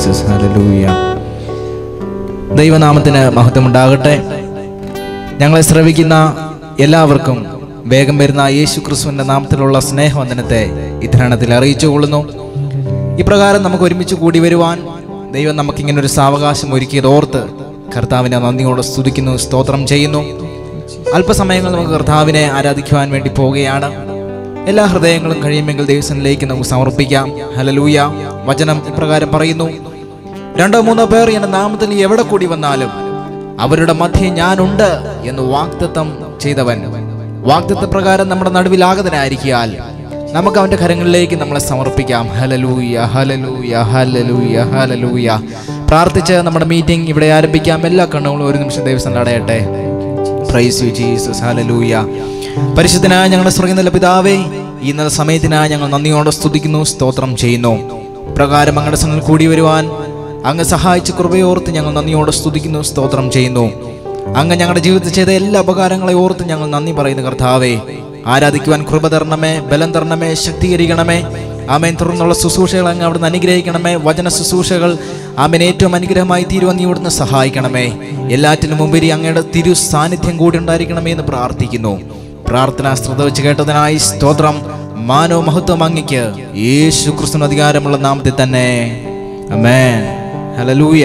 Jesus hallelujah ദൈവനാമത്തിന് മഹത്വമുണ്ടാകട്ടെ ഞങ്ങളെ ശ്രവിക്കുന്ന എല്ലാവർക്കും വേഗം വരുന്ന യേശു ക്രിസ്തുവിന്റെ നാമത്തിലുള്ള സ്നേഹവന്ദനത്തെ ഇത്തരണത്തിൽ അറിയിച്ചുകൊള്ളുന്നു ഇപ്രകാരം നമുക്ക് ഒരുമിച്ച് കൂടി വരുവാൻ ദൈവം നമുക്കിങ്ങനെ ഒരു സാവകാശം ഒരുക്കിയത് ഓർത്ത് കർത്താവിനെ നന്ദിയോടെ സ്തുതിക്കുന്നു സ്തോത്രം ചെയ്യുന്നു അല്പസമയങ്ങൾ നമുക്ക് കർത്താവിനെ ആരാധിക്കുവാൻ വേണ്ടി പോവുകയാണ് എല്ലാ ഹൃദയങ്ങളും കഴിയുമെങ്കിൽ ദൈവസനിലേക്ക് നമുക്ക് സമർപ്പിക്കാം ഹലലൂയ വചനം ഇപ്രകാരം പറയുന്നു രണ്ടോ മൂന്നോ പേർ എന്റെ നാമത്തിൽ എവിടെ കൂടി വന്നാലും അവരുടെ മധ്യേ ഞാനുണ്ട് എന്ന് വാഗ്ദത്തം ചെയ്തവൻ വാഗ്ദത്ത പ്രകാരം നമ്മുടെ നടുവിൽ ആഗതനായിരിക്കാൽ നമുക്ക് അവന്റെ കരങ്ങളിലേക്ക് നമ്മളെ സമർപ്പിക്കാം ഹലലൂയ ഹലലൂയ ഹലലൂയ ഹലലൂയ പ്രാർത്ഥിച്ച് നമ്മുടെ മീറ്റിംഗ് ഇവിടെ ആരംഭിക്കാം എല്ലാ കണ്ണുകളും ഒരു നിമിഷം ദൈവസം അടയട്ടെ പ്രൈസ് യു ജീസസ് ഹല്ലേലൂയ പരിശുദ്ധനായ ഞങ്ങളുടെ സ്വർഗീയ പിതാവേ ഈ നല്ല സമയത്തിനായി ഞങ്ങൾ നന്ദിയോടെ സ്തുതിക്കുന്നു സ്തോത്രം ചെയ്യുന്നു പ്രകാരം അങ്ങയുടെ സംഘം കൂടി വരുവാൻ അങ്ങ് സഹായിച്ച കൃപയോർത്ത് ഞങ്ങൾ നന്ദിയോടെ സ്തുതിക്കുന്നു സ്തോത്രം ചെയ്യുന്നു അങ്ങ് ഞങ്ങളുടെ ജീവിതത്തിൽ ചെയ്ത എല്ലാ ഉപകാരങ്ങളെ ഓർത്ത് ഞങ്ങൾ നന്ദി പറയുന്നു കർത്താവേ ആരാധിക്കുവാൻ കൃപ തരണമേ ബലം തരണമേ ശക്തീകരിക്കണമേ ആമേൻ തുടർന്നുള്ള ശുശ്രൂഷകൾ അങ്ങ് അവിടുന്ന് അനുഗ്രഹിക്കണമേ വചന ശുശ്രൂഷകൾ ആമേൻ ഏറ്റവും അനുഗ്രഹമായി തീരുവാൻ നീ ഇവിടുന്ന് സഹായിക്കണമേ എല്ലാറ്റിനും മുമ്പരി അങ്ങയുടെ തിരു സാന്നിധ്യം കൂടി ഉണ്ടായിരിക്കണമേ എന്ന് പ്രാർത്ഥിക്കുന്നു പ്രാർത്ഥന ശ്രദ്ധ വെച്ച് കേട്ടതിനായി സ്തോത്രം മാനോ മഹത്വം അങ്ങയ്ക്ക് യേശു ക്രിസ്തു അധികാരമുള്ള നാമത്തിൽ തന്നെ അമേൻ ഹല്ലേലൂയ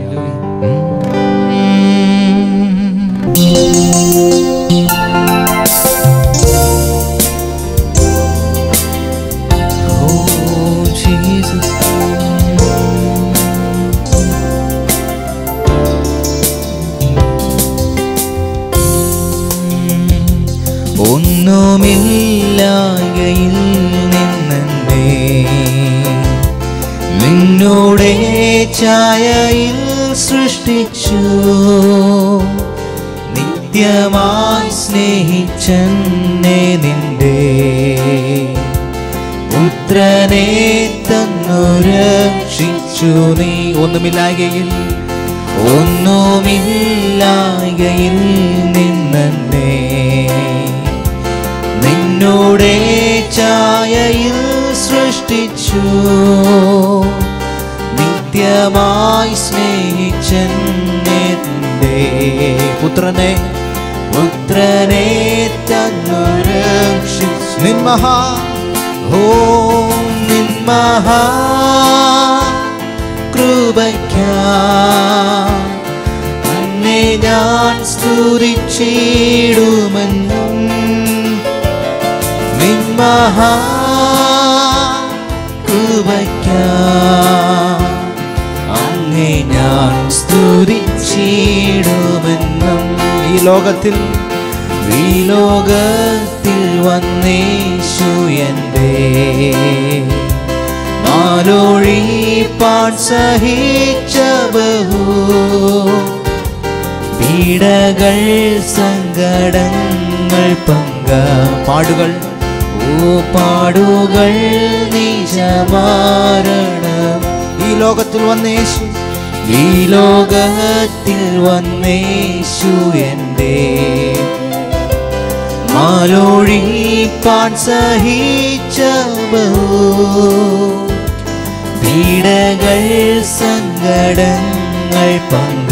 Oh, Jesus. ഒന്നുമില്ലായകയിൽ നിന്നെ നിന്നോടെ ഛായയിൽ സൃഷ്ടിച്ചു നിത്യമായി സ്നേഹിച്ചെന്നെ നിന്റെ പുത്രനെ തന്നു രക്ഷിച്ചു നീ ഒന്നുമില്ലായകയിൽ ഒന്നുമില്ലായകയിൽ നിന്നെ നിന്നോടെ ഛായയിൽ സൃഷ്ടിച്ചു നിത്യമായി സ്നേഹിച്ചെന്നെ പുത്രനെ പുത്രനെ തന്നു രക്ഷിച്ചു നിന്മഹാ ഓ നിന്മഹാ കൃപയ്ക്കാ അന്നെ ഞാൻ സ്തുതിച്ചിടുമെന്നും നിന്മഹാ കൃപയ്ക്കാ അങ്ങേ ഞാൻ സ്തുതിച്ചിടുമെന്നും ഈ ലോകത്തിൽ ഈ ലോകത്തിൽ വന്നേശു എൻ്റെ മാലൊഴിപ്പാൻ സഹിച്ച ബഹു പീഡകൾ സങ്കടങ്ങൾ പങ്ക പാടുകൾ ഓ പാടുകൾ നിജമാരണം ഈ ലോകത്തിൽ വന്നേശു ഈ ലോകത്തിൽ വന്നേശു എൻ്റെ മാലൊഴിപ്പാൻ സഹിച്ച ബഹു പീഡകൾ സങ്കടങ്ങൾ പങ്ക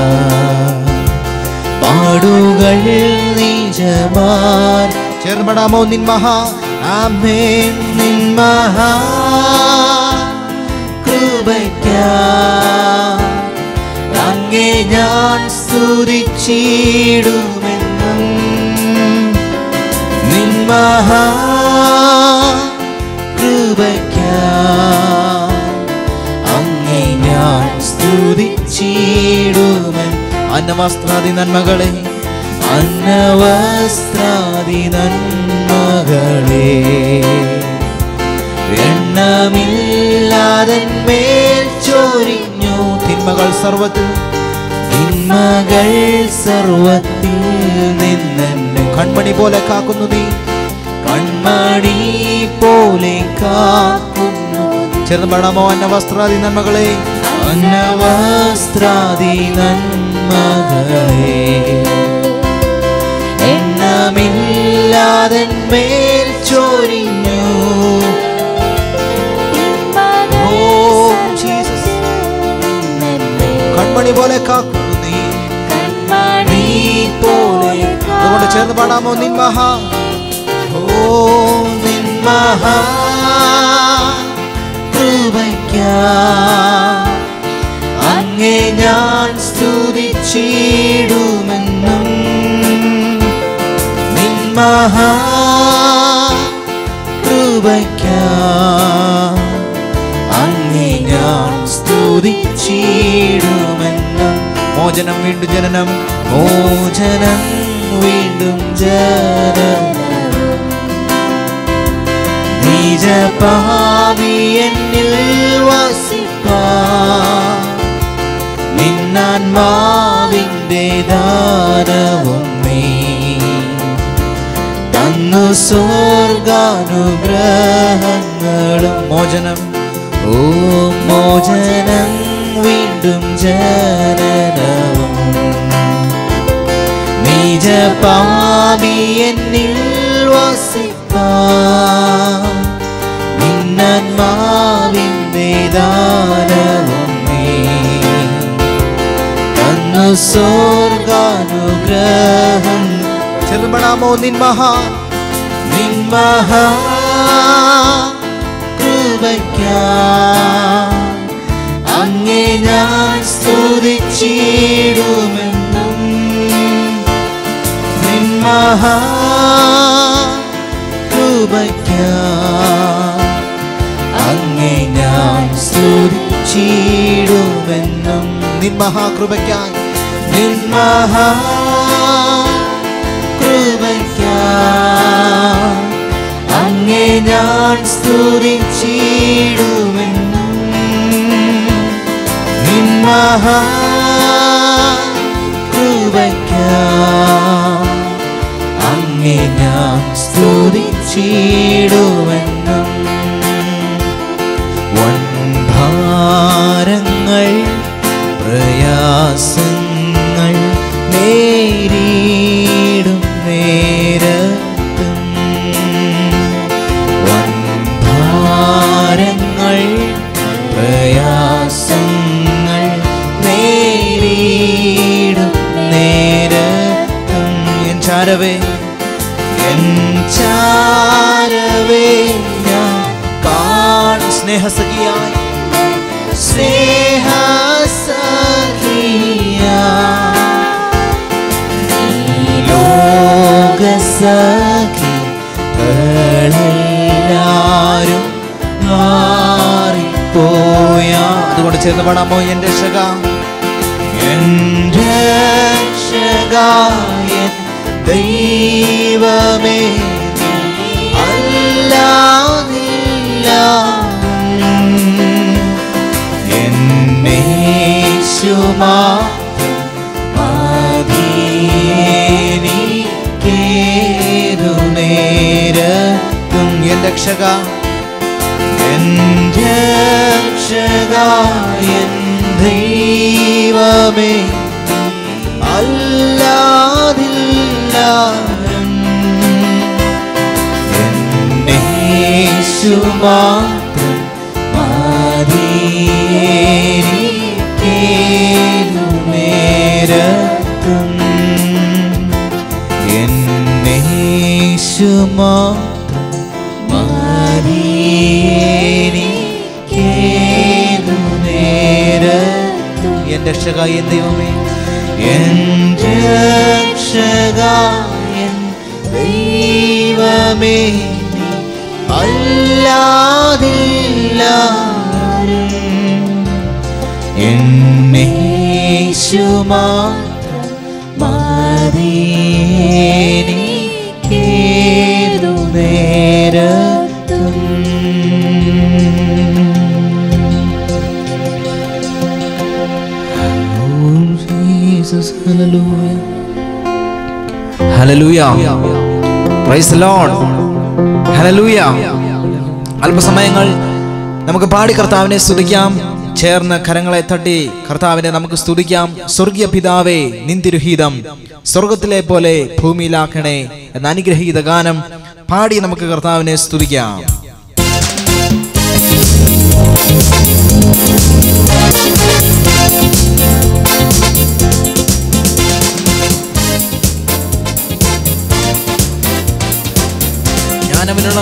പാടുകൾ നിജമാർ ചേർന്നപ്പെടാമോ നിൻ മഹാ ആമേൻ നിൻ മഹാ കൃപയ്ക്കാ അങ്ങേ ഞാൻ സ്തുതിച്ചിടുമെന്നും നിൻ മഹാ കൃപയ്ക്കാ അങ്ങേ ഞാൻ സ്തുതിച്ചിടുമെൻ അന്നവസ്ത്രാദി നന്മകളെ അന്നവസ്ത്രാദി നന്മകളെ എണ്ണമില്ലാതൻ മേൽ ചോരിഞ്ഞു തിന്മകൾ സർവത്തിൽ തിന്മകൾ സർവത്തിൽ നിന്നെ കൺമണി പോലെ കാക്കുന്നു നീ കൺമണി പോലെ കാക്കുന്നു ചേർന്ന് പാടാമോ അന്നവസ്ത്രാദി നന്മകളെ അന്നവസ്ത്രാദി നന്മകളെ എണ്ണമില്ലാതൻ മേൽ ചോരിഞ്ഞു ഓ ജീസസ് കൺമണി പോലെ കാക്കുന്നു നീ കൺമണി പോലെ അതുകൊണ്ട് ചേർന്ന് പാടാമോ നിൻ മഹാ ഓ നിൻ മഹാ കൃപയ്ക്കാ അങ്ങേ ഞാൻ സ്തുതിച്ചിടുമെന്നും നിൻ മഹാ കൃപയ്ക്കാ അങ്ങേ ഞാൻ സ്തുതിച്ചിടുമെന്നും മോചനം വീണ്ടും ജനനം മോചനം വീണ്ടും ജനനം നിജപാവി എന്നിൽ വസിപ്പാ നിന്നാത്മാവിൻ്റെ ദാനവും നീ തന്നു സ്വർഗാനുഗ്രഹങ്ങളും മോചനം ഓ മോചനം വീണ്ടും ജനനവും നിജപാവി എന്നിൽ വസിപ്പാ നിന്നാത്മാവിൻ്റെ ദാനവും നീ തന്നു സ്വർഗാനുഗ്രഹം ചെറുപടാമോ നിൻ മഹാ നിൻ മഹാ കൃപയ്ക്കാ അങ്ങേ ഞാൻ സ്തുതിച്ചിടുമെന്നും നിൻ മഹാ കൃപയ്ക്കാ അങ്ങേ ഞാൻ സ്തുതിച്ചിടുമെന്നും നിൻ മഹാകൃപയ്ക്കായി നിൻ മഹാ കൃപയ്ക്കായി അങ്ങേ ഞാൻ സ്തുതിച്ചിടുമെന്നും നിൻ മഹാ കൃപയ്ക്കായി അങ്ങേ ഞാൻ സ്തുതിച്ചിടുമെന്നും വൻഭാരങ്ങൾ പ്രയാസങ്ങൾ നേരിടും നേരത്തും വൻഭാരങ്ങൾ പ്രയാസങ്ങൾ നേരിടും നേരത്തും എൻ ചാരവേ എൻ ചാരവേ ഞാൻ കാണും സ്നേഹസഖിയായി ലോകസഖികളെല്ലാരും മാറിപ്പോയ അതുകൊണ്ട് ചേർന്ന് പാടാമോ എന്റെ രക്ഷക എന്റെ രക്ഷക എൻ ദൈവമേ അല്ലാതില്ല എന്നേശുമാ മതിയേനിക്കേതു നേരത്തും എൻ രക്ഷക എൻ രക്ഷക എൻ ദൈവമേ അല്ലാതില്ലാരും എന്നേശു മാത്രം മതിയേനിക്കേതു നേരത്തും എന്നേശു മാത്രം മതിയേനിക്കേതു നേരത്തും എൻ രക്ഷകായ എൻ ദൈവമേ എൻ രക്ഷകായ എൻ ദൈവമേ നീ അല്ലാതില്ലാരും എന്നേശു മാത്രം മതിയേനിക്കേതു നേരത്തും Oh, Jesus, hallelujah. Hallelujah praise Lord hallelujah അല്പസമയങ്ങൾ നമുക്ക് പാടി കർത്താവിനെ സ്തുതിക്കാം ചേർന്ന് കരങ്ങളെ തട്ടി കർത്താവിനെ നമുക്ക് സ്തുതിക്കാം സ്വർഗീയ പിതാവേ നിന്തിരുഹീതം സ്വർഗത്തിലെ പോലെ ഭൂമിയിലാക്കണേ എന്ന അനുഗ്രഹീത ഗാനം പാടി നമുക്ക് കർത്താവിനെ സ്തുതിക്കാം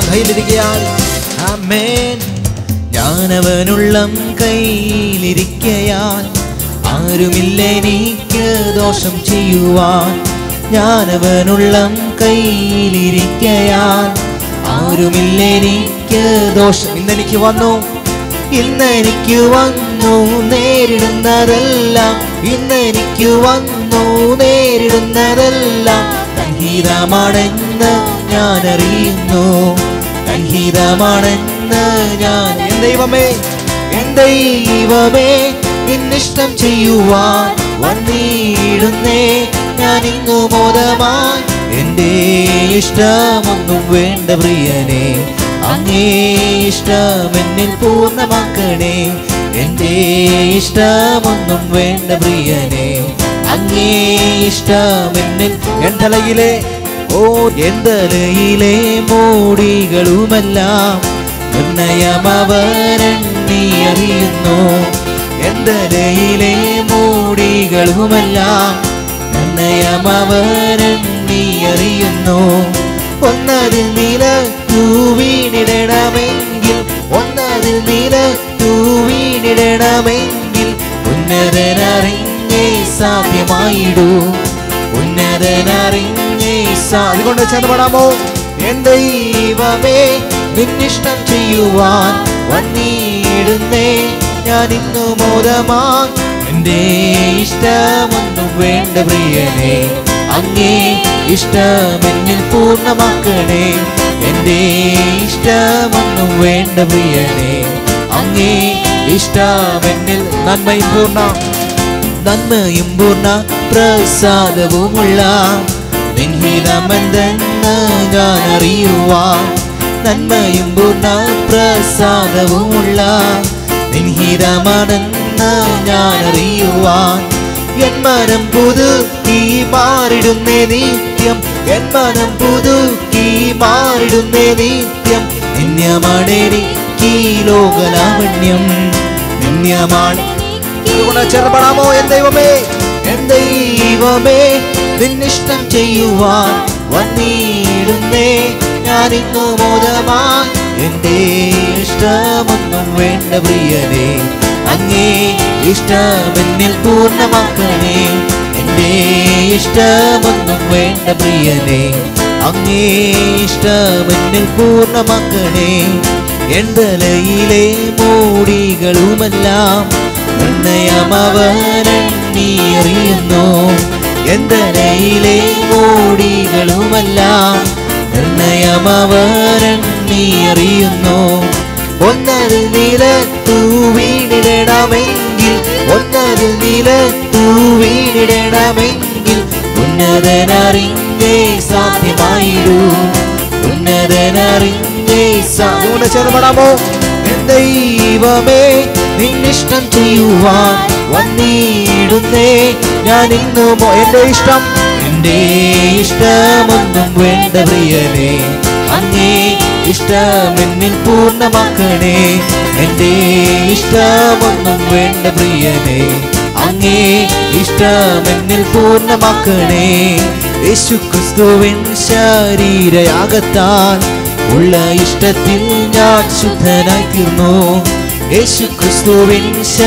കയ്യിലിരിക്കയാൽ ആമേൻ ഞാനവനുള്ളം കയ്യിലിരിക്കയാൽ ആരുമില്ല എനിക്ക് ദോഷം ചെയ്യുവാൻ ഞാനവനുള്ളം കയ്യിലിരിക്കയാൽ ആരുമില്ല എനിക്ക് ദോഷം ഇന്നെനിക്ക് വന്നു ഇന്ന് എനിക്ക് വന്നു നേരിടുന്നതെല്ലാം ഇന്ന് എനിക്ക് വന്നു നേരിടുന്നതെല്ലാം സംഗീതമാണെന്ന് ഞാൻ അറിയുന്നു സംഗീതമാണെന്ന് ഞാൻ എൻ ദൈവമേ എൻ ദൈവമേ നിന്നിഷ്ടം ചെയ്യുവാൻ വന്നിടുന്നേ ഞാൻ ഇന്നു മോദമായി എന്റെ ഇഷ്ടമൊന്നും വേണ്ട പ്രിയനെ അങ്ങേ ഇഷ്ടം എന്നിൽ പൂർണ്ണമാക്കണേ എന്റെ ഇഷ്ടമൊന്നും വേണ്ട പ്രിയനെ അങ്ങേ ഇഷ്ടം എന്നിൽ എൻ തലയിലെ ഓ എൻ തലയിലെ മോടികളുമെല്ലാം നിർണയമവരണ്ണി അറിയുന്നു എൻ തലയിലെ മോടികളുമെല്ലാം നിർണയമവരണ്ണി അറിയുന്നു ഒന്നതിൽ നിലത്തു വീണിടണമെങ്കിൽ ഒന്നതിൽ നിലത്തു വീണിടണമെങ്കിൽ ഉന്നതനറിഞ്ഞേ സാധ്യമായിടൂ ഉന്നതനറിഞ്ഞേ സാ അതുകൊണ്ട് ചേർന്ന് പാടാമോ എൻ ദൈവമേ നിന്നിഷ്ടം ചെയ്യുവാൻ വന്നിടുന്നേ ഞാൻ ഇന്നു മോദമാൻ എന്റെ ഇഷ്ടമൊന്നും വേണ്ട പ്രിയനെ അങ്ങേ ഇഷ്ടം എന്നിൽ പൂർണ്ണമാക്കണേ എന്റെ ഇഷ്ടമൊന്നും വേണ്ട പ്രിയനെ അങ്ങേ ഇഷ്ടം എന്നിൽ നന്മയും പൂർണ്ണ നന്മയും പൂർണ്ണ പ്രസാദവുമുള്ള നിൻഹിതമെന്തെന്ന് ഞാൻ അറിയുവാൻ നന്മയും പൂർണ്ണ പ്രസാദവുമുള്ള നിൻഹിതമാണെന്ന് ഞാൻ അറിയുവാൻ എൻ മനം പുതുക്കി മാറിടുന്നേ നിത്യം എൻ മനം പുതുക്കി മാറിടുന്നേ നിത്യം നിന്യമാണെനിക്ക് ലോകലാവണ്യം നിന്യമാണ് അതുകൊണ്ട് ചെറുപടാമോ എൻ ദൈവമേ എൻ ദൈവമേ നിന്നിഷ്ടം ചെയ്യുവാൻ വന്നിടുന്നേ ഞാൻ ഇന്നു മോദമായി എന്റെ ഇഷ്ടമൊന്നും വേണ്ട പ്രിയനെ അങ്ങേ ഇഷ്ടമെന്നിൽ പൂർണ്ണമാക്കണേ എന്റെ ഇഷ്ടമൊന്നും വേണ്ട പ്രിയനെ അങ്ങേ ഇഷ്ടമെന്നിൽ പൂർണ്ണമാക്കണേ എന്തലയിലെ മൂടികളുമെല്ലാം നിർണയമവരണ്ണി അറിയുന്നു എന്തലയിലെ മൂടികളുമെല്ലാം നിർണയമവരണ്ണി അറിയുന്നു ഒന്നതിൽ നിലത്തു വീണിടണമെങ്കിൽ ഒന്നതിൽ നിലത്തു വീണിടണമെങ്കിൽ ഉന്നതനറിഞ്ഞേ സാധ്യമായിടൂ ഉന്നതനറിഞ്ഞേ സാധ്യത ചെറുപടാമോ എൻ ദൈവമേ നിന്നിഷ്ടം ചെയ്യുവാൻ വന്നിടുന്നേ ഞാൻ ഇന്നു മോ- എന്റെ ഇഷ്ടം എന്റെ ഇഷ്ടമൊന്നും വേണ്ട പ്രിയനെ അങ്ങേ ഇഷ്ടമെന്നിൽ പൂർണ്ണമാക്കണേ എന്റെ ഇഷ്ടമൊന്നും വേണ്ട പ്രിയനെ അങ്ങേ ഇഷ്ടമെന്നിൽ പൂർണ്ണമാക്കണേ യേശു ക്രിസ്തുവിൻ ശരീരയാകത്താൽ ഉള്ള ഇഷ്ടത്തിൽ ഞാൻ ശുദ്ധനായി തീർന്നു യേശു ക്രിസ്തുവിൻ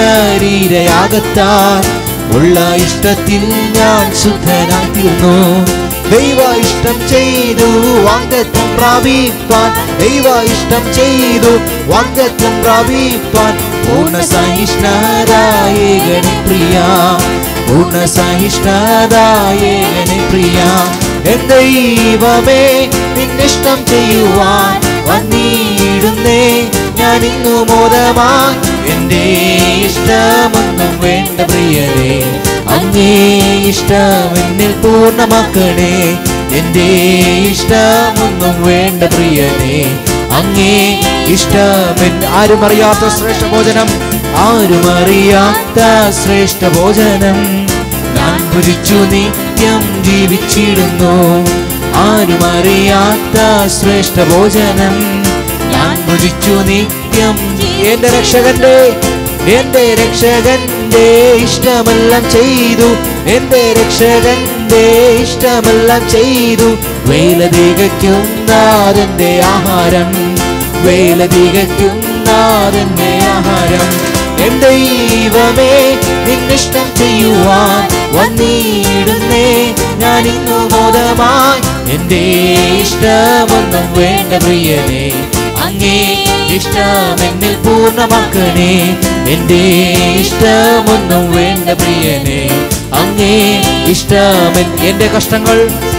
ശരീരയാകത്താൽ ഉള്ള ഇഷ്ടത്തിൽ ഞാൻ ശുദ്ധനായി തീർന്നു ദൈവ ഇഷ്ടം ചെയ്തു വാഗ്ദത്വം പ്രാപിപ്പാൻ ദൈവ ഇഷ്ടം ചെയ്തു വാഗ്ദത്വം പ്രാപിപ്പാൻ പൂർണ്ണ സഹിഷ്ണുതായ ഗണിപ്രിയ പൂർണ്ണ സഹിഷ്ണുതായ ഗണിപ്രിയ എൻ ദൈവമേ നിന്നിഷ്ടം ചെയ്യുവാൻ വന്നിടുന്നേ ഞാൻ ഇന്നു മോദമായി എന്റെ ഇഷ്ടമൊന്നും വേണ്ട പ്രിയരെ അങ്ങേ ഇഷ്ടം എന്നിൽ പൂർണ്ണമാക്കണേ എന്റെ ഇഷ്ടമൊന്നും വേണ്ട പ്രിയനെ അങ്ങേ ഇഷ്ടമെൻ ആരും അറിയാത്ത ശ്രേഷ്ഠ ഭോജനം ആരും അറിയാത്ത ശ്രേഷ്ഠ ഭോജനം ഞാൻ ഭുജിച്ചു നിത്യം ജീവിച്ചിടുന്നു ആരും അറിയാത്ത ശ്രേഷ്ഠ ഭോജനം ഞാൻ ഭുജിച്ചു നിത്യം എന്റെ രക്ഷകന്റെ എന്റെ രക്ഷകന്റെ ഇഷ്ടമെല്ലാം ചെയ്തു എന്റെ രക്ഷകന്റെ ഇഷ്ടമെല്ലാം ചെയ്തു വേല തികയ്ക്കും നാഥന്റെ ആഹാരം വേല തികയ്ക്കും നാഥന്റെ ആഹാരം എൻ ദൈവമേ നിന്നിഷ്ടം ചെയ്യുവാൻ വന്നിടുന്നേ ഞാൻ ഇന്നു ബോധമായി എന്റെ ഇഷ്ടമൊന്നും വേണ്ട പ്രിയനെ അങ്ങേ ഇഷ്ടം എന്നിൽ പൂർണ്ണമാക്കണേ എന്റെ ഇഷ്ടമൊന്നും വേണ്ട പ്രിയനെ അങ്ങേ ഇഷ്ടം എൻ- എന്റെ കഷ്ടങ്ങൾ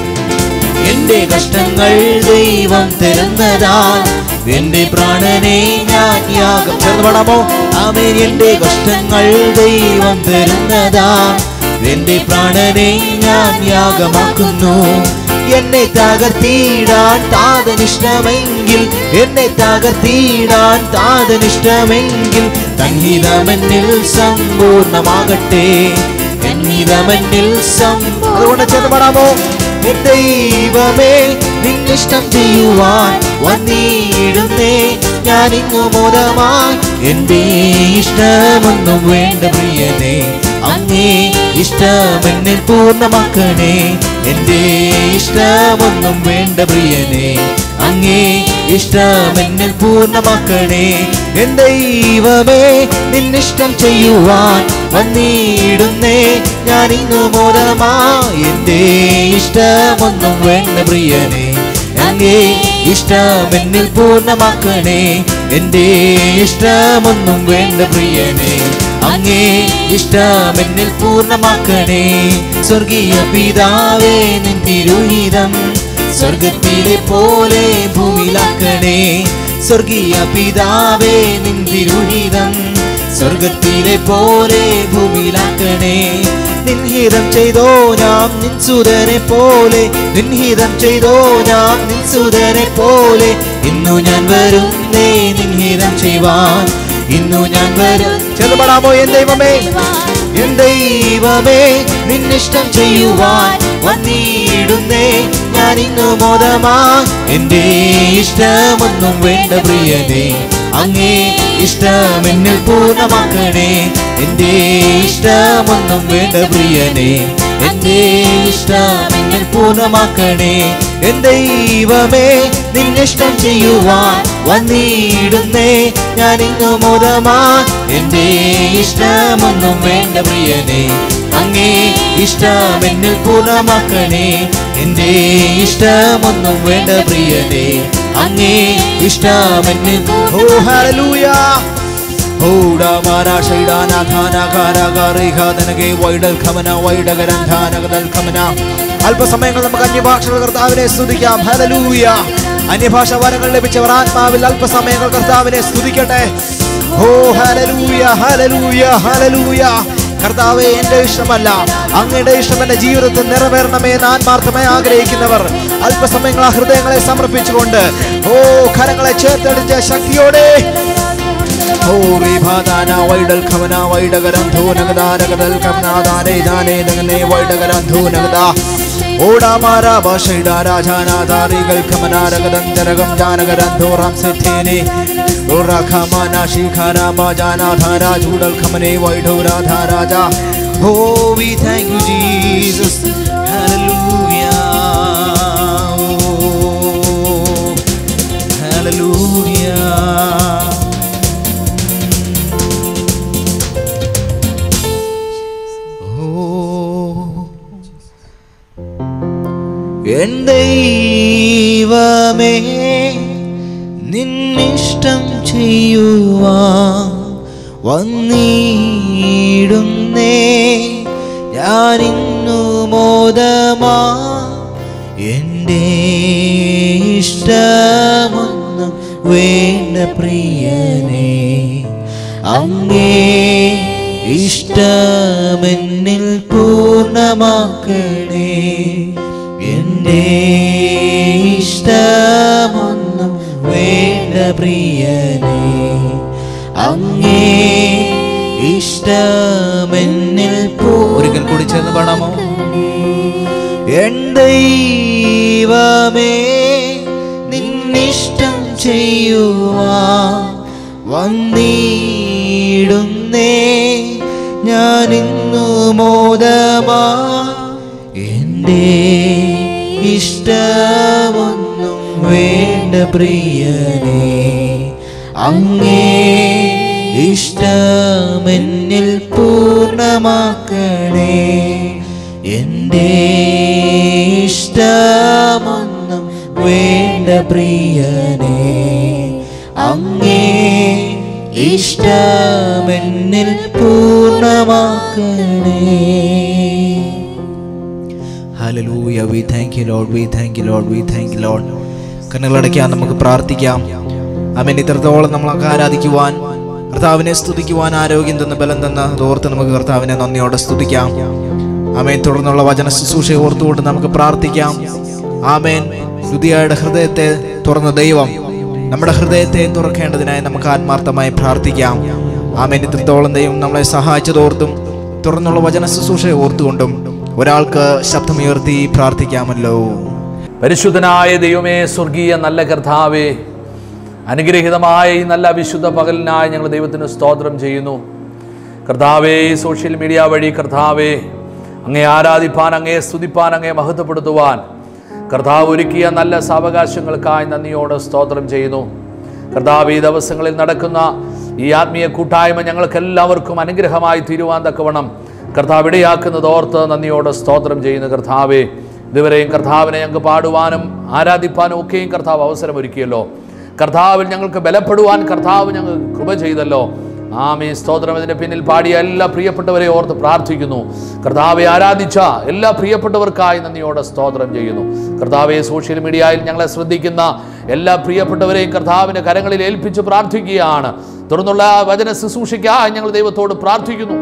എന്റെ കഷ്ടങ്ങൾ ദൈവം തരുന്നതാൽ എന്റെ പ്രാണനെ ഞാൻ യാഗം ചേർന്ന് പാടാമോ ആമേൻ എന്റെ കഷ്ടങ്ങൾ ദൈവം തരുന്നതാൽ എന്റെ പ്രാണനെ ഞാൻ യാഗമാക്കുന്നു എന്നെ തകർത്തിടാൻ താതനിഷ്ടമെങ്കിൽ എന്നെ തകർത്തിടാൻ താതനിഷ്ടമെങ്കിൽ തന്നിതമെന്നിൽ സമ്പൂർണമാകട്ടെ തന്നിതമെന്നിൽ സം അതുകൊണ്ട് ചേർന്ന് പാടാമോ എൻ ദൈവമേ നിന്നിഷ്ടം ചെയ്യുവാൻ വന്നിടുന്നേ ഞാൻ ഇന്നു മോദമായി എന്റെ ഇഷ്ടമൊന്നും വേണ്ട പ്രിയനെ അങ്ങേ ഇഷ്ടമെന്നിൽ പൂർണ്ണമാക്കണേ എന്റെ ഇഷ്ടമൊന്നും വേണ്ട പ്രിയനെ അങ്ങേ ഇഷ്ടമെന്നിൽ പൂർണ്ണമാക്കണേ എൻ ദൈവമേ നിന്നിഷ്ടം ചെയ്യുവാൻ വന്നിടുന്നേ ഞാൻ ഇന്നു മോദമായി എന്റെ ഇഷ്ടമൊന്നും വേണ്ട പ്രിയനെ അങ്ങേ ഇഷ്ടമെന്നിൽ പൂർണ്ണമാക്കണേ എന്റെ ഇഷ്ടമൊന്നും വേണ്ട പ്രിയനെ അങ്ങേ ഇഷ്ടമെന്നിൽ പൂർണ്ണമാക്കണേ സ്വർഗീയ പിതാവേ നിൻ തിരുഹിതം സ്വർഗത്തിലെ പോലെ ഭൂമിയിലാക്കണേ സ്വർഗീയ പിതാവേ നിൻ തിരുഹിതം സ്വർഗത്തിലെ പോലെ ഭൂമിയിലാക്കണേ നിൻഹിതം ചെയ്തോ ഞാൻ നിൻ സുതനെ പോലെ നിൻഹിതം ചെയ്തോ ഞാൻ നിൻ സുതനെ പോലെ ഇന്നു ഞാൻ വരുന്നേ നിൻഹിതം ചെയ്യുവാൻ ഇന്നു ഞാൻ വരും ചെറുപടാമോ എൻ ദൈവമേ എൻ ദൈവമേ നിന്നിഷ്ടം ചെയ്യുവാൻ വന്നിടുന്നേ ഞാൻ ഇന്നു മോദമാ എന്റെ ഇഷ്ടമൊന്നും വേണ്ട പ്രിയനെ അങ്ങേ ഇഷ്ടം എന്നിൽ പൂർണ്ണമാക്കണേ എന്റെ ഇഷ്ടമൊന്നും വേണ്ട പ്രിയനെ എന്റെ ഇഷ്ടം എന്നിൽ പൂർണ്ണമാക്കണേ എൻ ദൈവമേ നിന്നിഷ്ടം ചെയ്യുവാൻ വന്നിടുന്നേ ഞാൻ ഇന്നു മോദമാ എന്റെ ഇഷ്ടമൊന്നും വേണ്ട പ്രിയനെ അങ്ങേ ഇഷ്ടം എന്നിൽ പൂർണ്ണമാക്കണേ എന്റെ ഇഷ്ടമൊന്നും വേണ്ട പ്രിയനെ അങ്ങേ ഇഷ്ടം എന്നിൽ ഓ ഹല്ലേലൂയ അല്പസമയങ്ങൾ നമുക്ക് അന്യഭാഷകൾ കർത്താവിനെ സ്തുതിക്കാം ഹല്ലേലൂയ അന്യഭാഷ വരങ്ങൾ ലഭിച്ചവർ ആത്മാവിൽ അല്പസമയങ്ങൾ കർത്താവിനെ സ്തുതിക്കട്ടെ ഓ ഹല്ലേലൂയ ഹല്ലേലൂയ ഹല്ലേലൂയ കർത്താവെ എന്റെ ഇഷ്ടമല്ല അങ്ങയുടെ ഇഷ്ടം എന്റെ ജീവിതത്തിൽ നിറവേറണമേ എന്ന് ആത്മാർത്ഥമായി ആഗ്രഹിക്കുന്നവർ അല്പസമയങ്ങൾ ആ ഹൃദയങ്ങളെ സമർപ്പിച്ചുകൊണ്ട് ഓ കരങ്ങളെ ചേർത്തെടുത്ത ശക്തിയോടെ ഹോറി ഭാദാന വൈഡൽ ഖമന വൈഡകരന്ധോ നഗദാരകദൽ കമനാദാനേ ദാനേ ദഗനേ വൈഡകരന്ധോ നഗദാ ഓടാമാര ഭാഷയിട രാജാനാധാരികൾ ഖമനാരകദന്തരകം ജാനകരന്ധോ റാം സെറ്റേനെ ഓറഖമാന ശിഖാര ബാജാനാധാര ചൂടൽ ഖമനെ വൈഡോ രാധാ രാജ ഹോ we thank you Jesus hallelujah hallelujah എൻ ദൈവമേ നിന്നിഷ്ടം ചെയ്യുവാ വന്നിടുന്നേ ഞാനിന്നു മോദമാ എൻ്റെ ഇഷ്ടമൊന്നും വേണ്ട പ്രിയനേ അങ്ങേ ഇഷ്ടമെന്നിൽ പൂർണ്ണമാക്കണേ എൻ്റെ ഇഷ്ടമൊന്നും വേണ്ട പ്രിയനേ അങ്ങേ ഇഷ്ടമെന്നിൽ ഒരിക്കൽ കൂടി ചേർന്ന് പാടാമോ എൻ ദൈവമേ നിന്നിഷ്ടം ചെയ്യുവാ വന്നിടുന്നേ ഞാനിന്നു മോദമാ എൻ്റെ ഇഷ്ടമൊന്നും വേണ്ട പ്രിയനേ അങ്ങേ ഇഷ്ടമെന്നിൽ പൂർണ്ണമാക്കണേ എൻ്റെ ഇഷ്ടമൊന്നും വേണ്ട പ്രിയനേ അങ്ങേ ഇഷ്ടമെന്നിൽ പൂർണ്ണമാക്കണേ hallelujah we thank you Lord we thank you Lord we thank you Lord കണ്ണുകളടയ്ക്കാൻ നമുക്ക് പ്രാർത്ഥിക്കാം അവൻ ഇത്രത്തോളം നമ്മളൊക്കെ ആരാധിക്കുവാൻ കർത്താവിനെ സ്തുതിക്കുവാൻ ആരോഗ്യം തന്ന ബലം തന്ന അതോർത്ത് നമുക്ക് കർത്താവിനെ നന്ദിയോടെ സ്തുതിക്കാം ആമേൻ തുടർന്നുള്ള വചന ശുശ്രൂഷയെ ഓർത്തുകൊണ്ട് നമുക്ക് പ്രാർത്ഥിക്കാം ആമേൻ ഹൃദയയുടെ ഹൃദയത്തെ തുറന്ന ദൈവം നമ്മുടെ ഹൃദയത്തെ തുറക്കേണ്ടതിനായി നമുക്ക് ആത്മാർത്ഥമായി പ്രാർത്ഥിക്കാം ആമേൻ ഇത്രത്തോളം ദൈവം നമ്മളെ സഹായിച്ചതോർത്തും തുറന്നുള്ള വചന ശുശ്രൂഷയെ ഓർത്തുകൊണ്ടും ഒരാൾക്ക് ശബ്ദമുയർത്തി പ്രാർത്ഥിക്കാമല്ലോ പരിശുദ്ധനായ ദൈവമേ സ്വർഗീയ നല്ല കർത്താവേ അനുഗ്രഹീതമായ ഈ നല്ല വിശുദ്ധ പകലിനായി ഞങ്ങൾ ദൈവത്തിന് സ്തോത്രം ചെയ്യുന്നു കർത്താവേ ഈ സോഷ്യൽ മീഡിയ വഴി കർത്താവേ അങ്ങേ ആരാധിപ്പാൻ അങ്ങേ സ്തുതിപ്പാൻ അങ്ങേ മഹത്വപ്പെടുത്തുവാൻ കർത്താവ് ഒരുക്കിയ നല്ല സാവകാശങ്ങൾക്കായി നന്ദിയോടെ സ്തോത്രം ചെയ്യുന്നു കർത്താവ് ഈ ദിവസങ്ങളിൽ നടക്കുന്ന ഈ ആത്മീയ കൂട്ടായ്മ ഞങ്ങൾക്ക് എല്ലാവർക്കും അനുഗ്രഹമായി തീരുവാൻ തക്കവണ്ണം കർത്താവ് ഇടയാക്കുന്നത് ഓർത്ത് നന്ദിയോടെ സ്തോത്രം ചെയ്യുന്നു കർത്താവേ ഇതുവരെയും കർത്താവിനെ ഞങ്ങൾക്ക് പാടുവാനും ആരാധിപ്പാനും ഒക്കെയും കർത്താവ് അവസരമൊരുക്കിയല്ലോ കർത്താവിൽ ഞങ്ങൾക്ക് ബലപ്പെടുവാൻ കർത്താവ് ഞങ്ങൾ കൃപ ചെയ്തല്ലോ ആമേ സ്തോത്രം ഇതിന്റെ പിന്നിൽ പാടിയ എല്ലാ പ്രിയപ്പെട്ടവരെ ഓർത്ത് പ്രാർത്ഥിക്കുന്നു കർത്താവെ ആരാധിച്ച എല്ലാ പ്രിയപ്പെട്ടവർക്കായി നന്ദിയോടെ സ്തോത്രം ചെയ്യുന്നു കർത്താവെ സോഷ്യൽ മീഡിയയിൽ ഞങ്ങളെ ശ്രദ്ധിക്കുന്ന എല്ലാ പ്രിയപ്പെട്ടവരെയും കർത്താവിന്റെ കരങ്ങളിൽ ഏൽപ്പിച്ച് പ്രാർത്ഥിക്കുകയാണ് തുടർന്നുള്ള വചന ശുശ്രൂഷയ്ക്കായി ഞങ്ങൾ ദൈവത്തോട് പ്രാർത്ഥിക്കുന്നു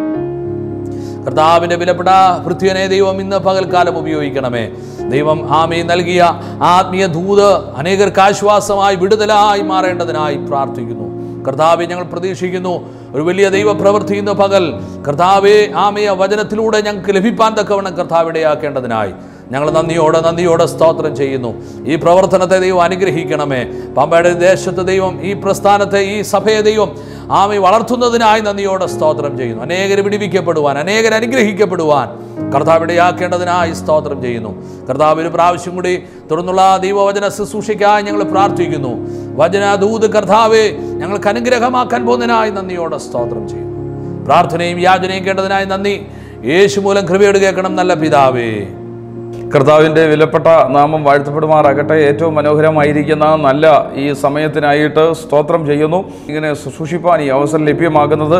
കർത്താവിന്റെ വിലപ്പെട്ട പൃഥ്വിനെ ദൈവം ഇന്ന് പകൽക്കാലം ഉപയോഗിക്കണമേ ദൈവം ആമി നൽകിയ ആത്മീയ ദൂത് അനേകർക്ക് ആശ്വാസമായി വിടുതലായി മാറേണ്ടതിനായി പ്രാർത്ഥിക്കുന്നു കർത്താവെ ഞങ്ങൾ പ്രതീക്ഷിക്കുന്നു ഒരു വലിയ ദൈവ പ്രവൃത്തി ഇന്ന് പകൽ കർത്താവെ ആമയ വചനത്തിലൂടെ ഞങ്ങൾക്ക് ലഭിപ്പാൻ തക്കവണ്ണം കർത്താവിടയാക്കേണ്ടതിനായി ഞങ്ങൾ നന്ദിയോടെ നന്ദിയോടെ സ്തോത്രം ചെയ്യുന്നു ഈ പ്രവർത്തനത്തെ ദൈവം അനുഗ്രഹിക്കണമേ പമ്പയുടെ ദേശത്ത് ദൈവം ഈ പ്രസ്ഥാനത്തെ ഈ സഭയെ ദൈവം ആമി വളർത്തുന്നതിനായി നന്ദിയോടെ സ്തോത്രം ചെയ്യുന്നു അനേകർ വിടിവിക്കപ്പെടുവാൻ അനേകർ അനുഗ്രഹിക്കപ്പെടുവാൻ കർത്താവിടെയാക്കേണ്ടതിനായി സ്തോത്രം ചെയ്യുന്നു കർത്താവ് ഒരു പ്രാവശ്യം കൂടി തുടർന്നുള്ള ദൈവവചന ശുശ്രൂഷയ്ക്കായി ഞങ്ങൾ പ്രാർത്ഥിക്കുന്നു വചന ദൂത് കർത്താവെ ഞങ്ങൾക്ക് അനുഗ്രഹമാക്കാൻ പോകുന്നതിനായി നന്ദിയോടെ സ്തോത്രം ചെയ്യുന്നു പ്രാർത്ഥനയും യാചനയും കേട്ടതിനായി നന്ദി യേശു മൂലം കൃപയോട് കേൾക്കണം നല്ല പിതാവേ കർത്താവിൻ്റെ വിലപ്പെട്ട നാമം വാഴ്ത്തപ്പെടുമാറാകട്ടെ ഏറ്റവും മനോഹരമായിരിക്കുന്ന നല്ല ഈ സമയത്തിനായിട്ട് സ്തോത്രം ചെയ്യുന്നു ഇങ്ങനെ ശുശ്രൂഷിപ്പാൻ ഈ അവസരം ലഭ്യമാകുന്നത്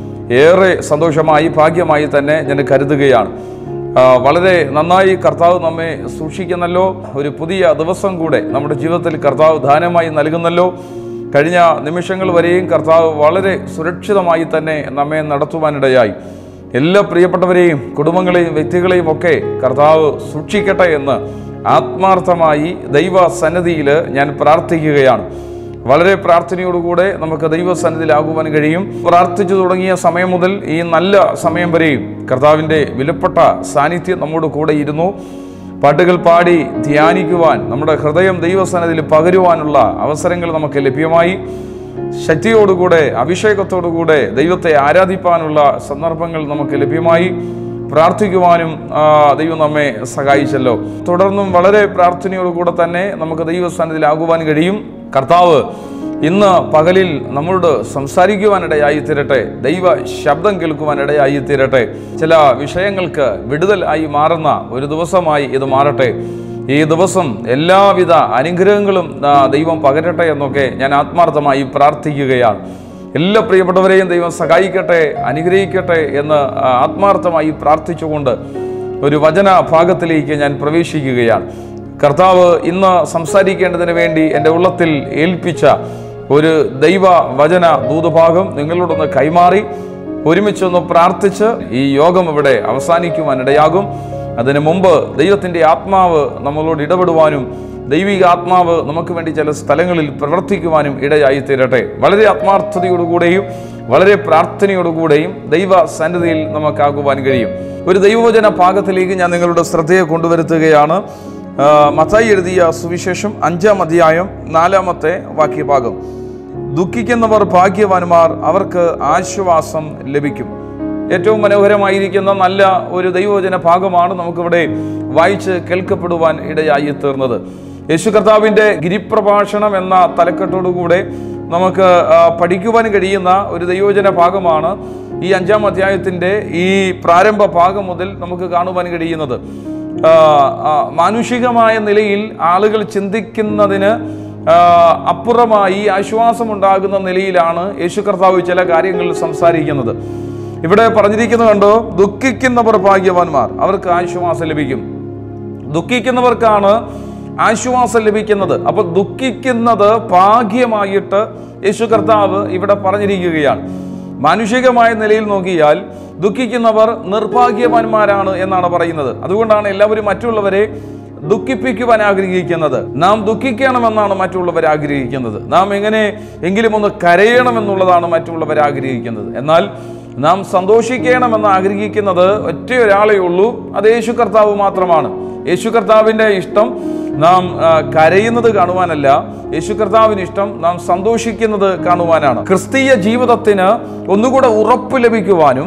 ഏറെ സന്തോഷമായി ഭാഗ്യമായി തന്നെ ഞാൻ കരുതുകയാണ് ആ, വളരെ നന്നായി കർത്താവ് നമ്മെ സൂക്ഷിക്കുന്നല്ലോ ഒരു പുതിയ ദിവസം കൂടെ നമ്മുടെ ജീവിതത്തിൽ കർത്താവ് ദാനമായി നൽകുന്നല്ലോ കഴിഞ്ഞ നിമിഷങ്ങൾ വരെയും കർത്താവ് വളരെ സുരക്ഷിതമായി തന്നെ നമ്മെ നടത്തുവാനിടയായി എല്ലാ പ്രിയപ്പെട്ടവരെയും കുടുംബങ്ങളെയും വ്യക്തികളെയും ഒക്കെ കർത്താവ് സൂക്ഷിക്കട്ടെ എന്ന് ആത്മാർത്ഥമായി ദൈവ സന്നിധിയിൽ ഞാൻ പ്രാർത്ഥിക്കുകയാണ് വളരെ പ്രാർത്ഥനയോടുകൂടെ നമുക്ക് ദൈവസന്നിധിയിലാകുവാൻ കഴിയും പ്രാർത്ഥിച്ചു തുടങ്ങിയ സമയം മുതൽ ഈ നല്ല സമയം വരെയും കർത്താവിൻ്റെ വിലപ്പെട്ട സാന്നിധ്യം നമ്മോട് കൂടെ ഇരുന്നു പാട്ടുകൾ പാടി ധ്യാനിക്കുവാൻ നമ്മുടെ ഹൃദയം ദൈവസന്നിധിയിൽ പകരുവാനുള്ള അവസരങ്ങൾ നമുക്ക് ലഭ്യമായി ശക്തിയോടുകൂടെ അഭിഷേകത്തോടുകൂടെ ദൈവത്തെ ആരാധിപ്പാനുള്ള സന്ദർഭങ്ങൾ നമുക്ക് ലഭ്യമായി പ്രാർത്ഥിക്കുവാനും ആ, ദൈവം നമ്മെ സഹായിച്ചല്ലോ തുടർന്നും വളരെ പ്രാർത്ഥനയോടുകൂടെ തന്നെ നമുക്ക് ദൈവസ്ഥാനത്തിലാകുവാൻ കഴിയും കർത്താവ് ഇന്ന് പകലിൽ നമ്മളോട് സംസാരിക്കുവാനിടയായി തീരട്ടെ ദൈവ ശബ്ദം കേൾക്കുവാനിടയായി തീരട്ടെ ചില വിഷയങ്ങൾക്ക് വിടുതൽ ആയി മാറുന്ന ഒരു ദിവസമായി ഇത് മാറട്ടെ ഈ ദിവസം എല്ലാവിധ അനുഗ്രഹങ്ങളും ആ, ദൈവം പകരട്ടെ എന്നൊക്കെ ഞാൻ ആത്മാർത്ഥമായി പ്രാർത്ഥിക്കുകയാണ് എല്ലാ പ്രിയപ്പെട്ടവരെയും ദൈവം സഹായിക്കട്ടെ അനുഗ്രഹിക്കട്ടെ എന്ന് ആ, ആത്മാർത്ഥമായി പ്രാർത്ഥിച്ചുകൊണ്ട് ഒരു വചന ഭാഗത്തിലേക്ക് ഞാൻ പ്രവേശിക്കുകയാണ് കർത്താവ് ഇന്ന് സംസാരിക്കേണ്ടതിന് വേണ്ടി എൻ്റെ ഉള്ളത്തിൽ ഏൽപ്പിച്ച ഒരു ദൈവ വചന ദൂതഭാഗം നിങ്ങളോടൊന്ന് കൈമാറി ഒരുമിച്ചൊന്ന് പ്രാർത്ഥിച്ച് ഈ യോഗം ഇവിടെ അവസാനിക്കുവാനിടയാകും അതിനു മുമ്പ് ദൈവത്തിൻ്റെ ആത്മാവ് നമ്മളോട് ഇടപെടുവാനും ദൈവിക ആത്മാവ് നമുക്ക് വേണ്ടി ചില സ്ഥലങ്ങളിൽ പ്രവർത്തിക്കുവാനും ഇടയായി തീരട്ടെ വളരെ ആത്മാർത്ഥതയോടുകൂടെയും വളരെ പ്രാർത്ഥനയോടുകൂടെയും ദൈവ സന്നിധിയിൽ നമുക്കാകുവാൻ കഴിയും ഒരു ദൈവവചന ഭാഗത്തിലേക്ക് ഞാൻ നിങ്ങളുടെ ശ്രദ്ധയെ കൊണ്ടുവരുത്തുകയാണ് ആ, മത്തായി എഴുതിയ സുവിശേഷം അഞ്ചാം അധ്യായം നാലാമത്തെ വാക്യഭാഗം ദുഃഖിക്കുന്നവർ ഭാഗ്യവാന്മാർ അവർക്ക് ആശ്വാസം ലഭിക്കും ഏറ്റവും മനോഹരമായിരിക്കുന്ന നല്ല ഒരു ദൈവവചന ഭാഗമാണ് നമുക്കിവിടെ വായിച്ച് കേൾക്കപ്പെടുവാൻ ഇടയായി തീർന്നത് യേശു കർത്താവിൻ്റെ ഗിരിപ്രഭാഷണം എന്ന തലക്കെട്ടോടുകൂടെ നമുക്ക് ആ, പഠിക്കുവാൻ കഴിയുന്ന ഒരു ദൈവവചന ഭാഗമാണ് ഈ അഞ്ചാം അധ്യായത്തിൻ്റെ ഈ പ്രാരംഭ ഭാഗം മുതൽ നമുക്ക് കാണുവാൻ കഴിയുന്നത് ആ, ആ, മാനുഷികമായ നിലയിൽ ആളുകൾ ചിന്തിക്കുന്നതിന് ആ, അപ്പുറമായി ആശ്വാസമുണ്ടാകുന്ന നിലയിലാണ് യേശു കർത്താവ് ചില കാര്യങ്ങൾ സംസാരിക്കുന്നത് ഇവിടെ പറഞ്ഞിരിക്കുന്നത് കണ്ടോ ദുഃഖിക്കുന്നവർ ഭാഗ്യവാന്മാർ അവർക്ക് ആശ്വാസം ലഭിക്കും ദുഃഖിക്കുന്നവർക്കാണ് ആശ്വാസം ലഭിക്കുന്നത് അപ്പൊ ദുഃഖിക്കുന്നത് ഭാഗ്യമായിട്ട് യേശു കർത്താവ് ഇവിടെ പറഞ്ഞിരിക്കുകയാണ് മാനുഷികമായ നിലയിൽ നോക്കിയാൽ ദുഃഖിക്കുന്നവർ നിർഭാഗ്യവാന്മാരാണ് എന്നാണ് പറയുന്നത് അതുകൊണ്ടാണ് എല്ലാവരും മറ്റുള്ളവരെ ദുഃഖിപ്പിക്കുവാൻ ആഗ്രഹിക്കുന്നത് നാം ദുഃഖിക്കണമെന്നാണ് മറ്റുള്ളവർ ആഗ്രഹിക്കുന്നത് നാം എങ്ങനെ എങ്കിലും ഒന്ന് കരയണമെന്നുള്ളതാണ് മറ്റുള്ളവർ ആഗ്രഹിക്കുന്നത് എന്നാൽ നാം സന്തോഷിക്കണമെന്ന് ആഗ്രഹിക്കുന്നത് ഒറ്റ ഒരാളേ ഉള്ളൂ അത് യേശു കർത്താവ് മാത്രമാണ് യേശു കർത്താവിൻ്റെ ഇഷ്ടം നാം ആ, കരയുന്നത് കാണുവാനല്ല യേശു കർത്താവിന് ഇഷ്ടം നാം സന്തോഷിക്കുന്നത് കാണുവാനാണ് ക്രിസ്തീയ ജീവിതത്തിന് ഒന്നുകൂടെ ഉറപ്പ് ലഭിക്കുവാനും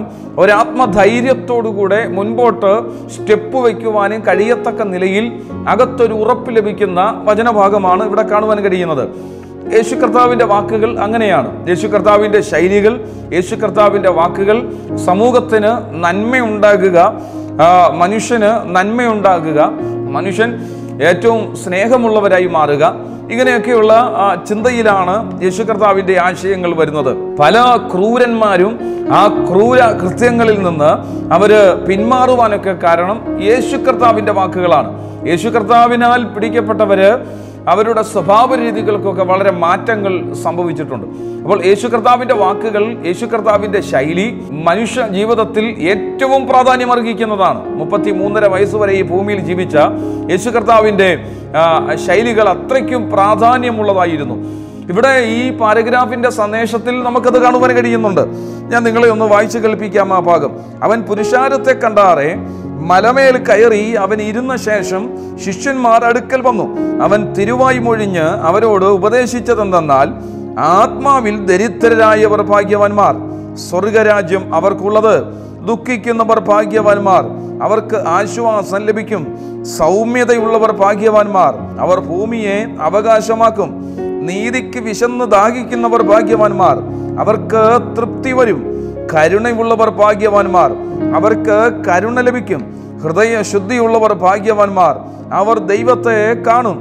ഒരാത്മധൈര്യത്തോടുകൂടെ മുൻപോട്ട് സ്റ്റെപ്പ് വയ്ക്കുവാനും കഴിയത്തക്ക നിലയിൽ അകത്തൊരു ഉറപ്പ് ലഭിക്കുന്ന വചനഭാഗമാണ് ഇവിടെ കാണുവാൻ കഴിയുന്നത് യേശു കർത്താവിൻ്റെ വാക്കുകൾ അങ്ങനെയാണ് യേശു കർത്താവിൻ്റെ ശൈലികൾ യേശു കർത്താവിൻ്റെ വാക്കുകൾ സമൂഹത്തിന് നന്മയുണ്ടാകുക ആ, മനുഷ്യന് നന്മയുണ്ടാകുക മനുഷ്യൻ ഏറ്റവും സ്നേഹമുള്ളവരായി മാറുക ഇങ്ങനെയൊക്കെയുള്ള ആ, ചിന്തയിലാണ് യേശു കർത്താവിൻ്റെ ആശയങ്ങൾ വരുന്നത് പല ക്രൂരന്മാരും ആ ക്രൂര കൃത്യങ്ങളിൽ നിന്ന് അവര് പിന്മാറുവാനൊക്കെ കാരണം യേശു കർത്താവിൻ്റെ വാക്കുകളാണ് യേശു കർത്താവിനാൽ പിടിക്കപ്പെട്ടവര് അവരുടെ സ്വഭാവ രീതികൾക്കൊക്കെ വളരെ മാറ്റങ്ങൾ സംഭവിച്ചിട്ടുണ്ട് അപ്പോൾ യേശു കർത്താവിൻ്റെ വാക്കുകൾ യേശു കർത്താവിൻ്റെ ശൈലി മനുഷ്യ ജീവിതത്തിൽ ഏറ്റവും പ്രാധാന്യം അർഹിക്കുന്നതാണ് മുപ്പത്തി മൂന്നര വയസ്സ് വരെ ഈ ഭൂമിയിൽ ജീവിച്ച യേശു കർത്താവിൻ്റെ ആ, ശൈലികൾ അത്രയ്ക്കും പ്രാധാന്യമുള്ളതായിരുന്നു ഇവിടെ ഈ പാരഗ്രാഫിന്റെ സന്ദേശത്തിൽ നമുക്കത് കാണുവാൻ കഴിയുന്നുണ്ട് ഞാൻ നിങ്ങളെ ഒന്ന് വായിച്ചു കേൾപ്പിക്കാം ആ ഭാഗം അവൻ പുരുഷാരത്തെ കണ്ടാറെ മലമേൽ കയറി അവൻ ഇരുന്ന ശേഷം ശിഷ്യന്മാർ അടുക്കൽ വന്നു അവൻ തിരുവായി മൊഴിഞ്ഞ് അവരോട് ഉപദേശിച്ചതെന്തെന്നാൽ ആത്മാവിൽ ദരിദ്രരായവർ ഭാഗ്യവാന്മാർ സ്വർഗരാജ്യം അവർക്കുള്ളത് ദുഃഖിക്കുന്നവർ ഭാഗ്യവാന്മാർ അവർക്ക് ആശ്വാസം ലഭിക്കും സൗമ്യതയുള്ളവർ ഭാഗ്യവാന്മാർ അവർ ഭൂമിയെ അവകാശമാക്കും നീതിക്ക് വിശന്ന് ദാഹിക്കുന്നവർ ഭാഗ്യവാന്മാർ അവർക്ക് തൃപ്തി വരും കരുണയുള്ളവർ ഭാഗ്യവാന്മാർ അവർക്ക് കരുണ ലഭിക്കും ഹൃദയ ശുദ്ധിയുള്ളവർ ഭാഗ്യവാന്മാർ അവർ ദൈവത്തെ കാണും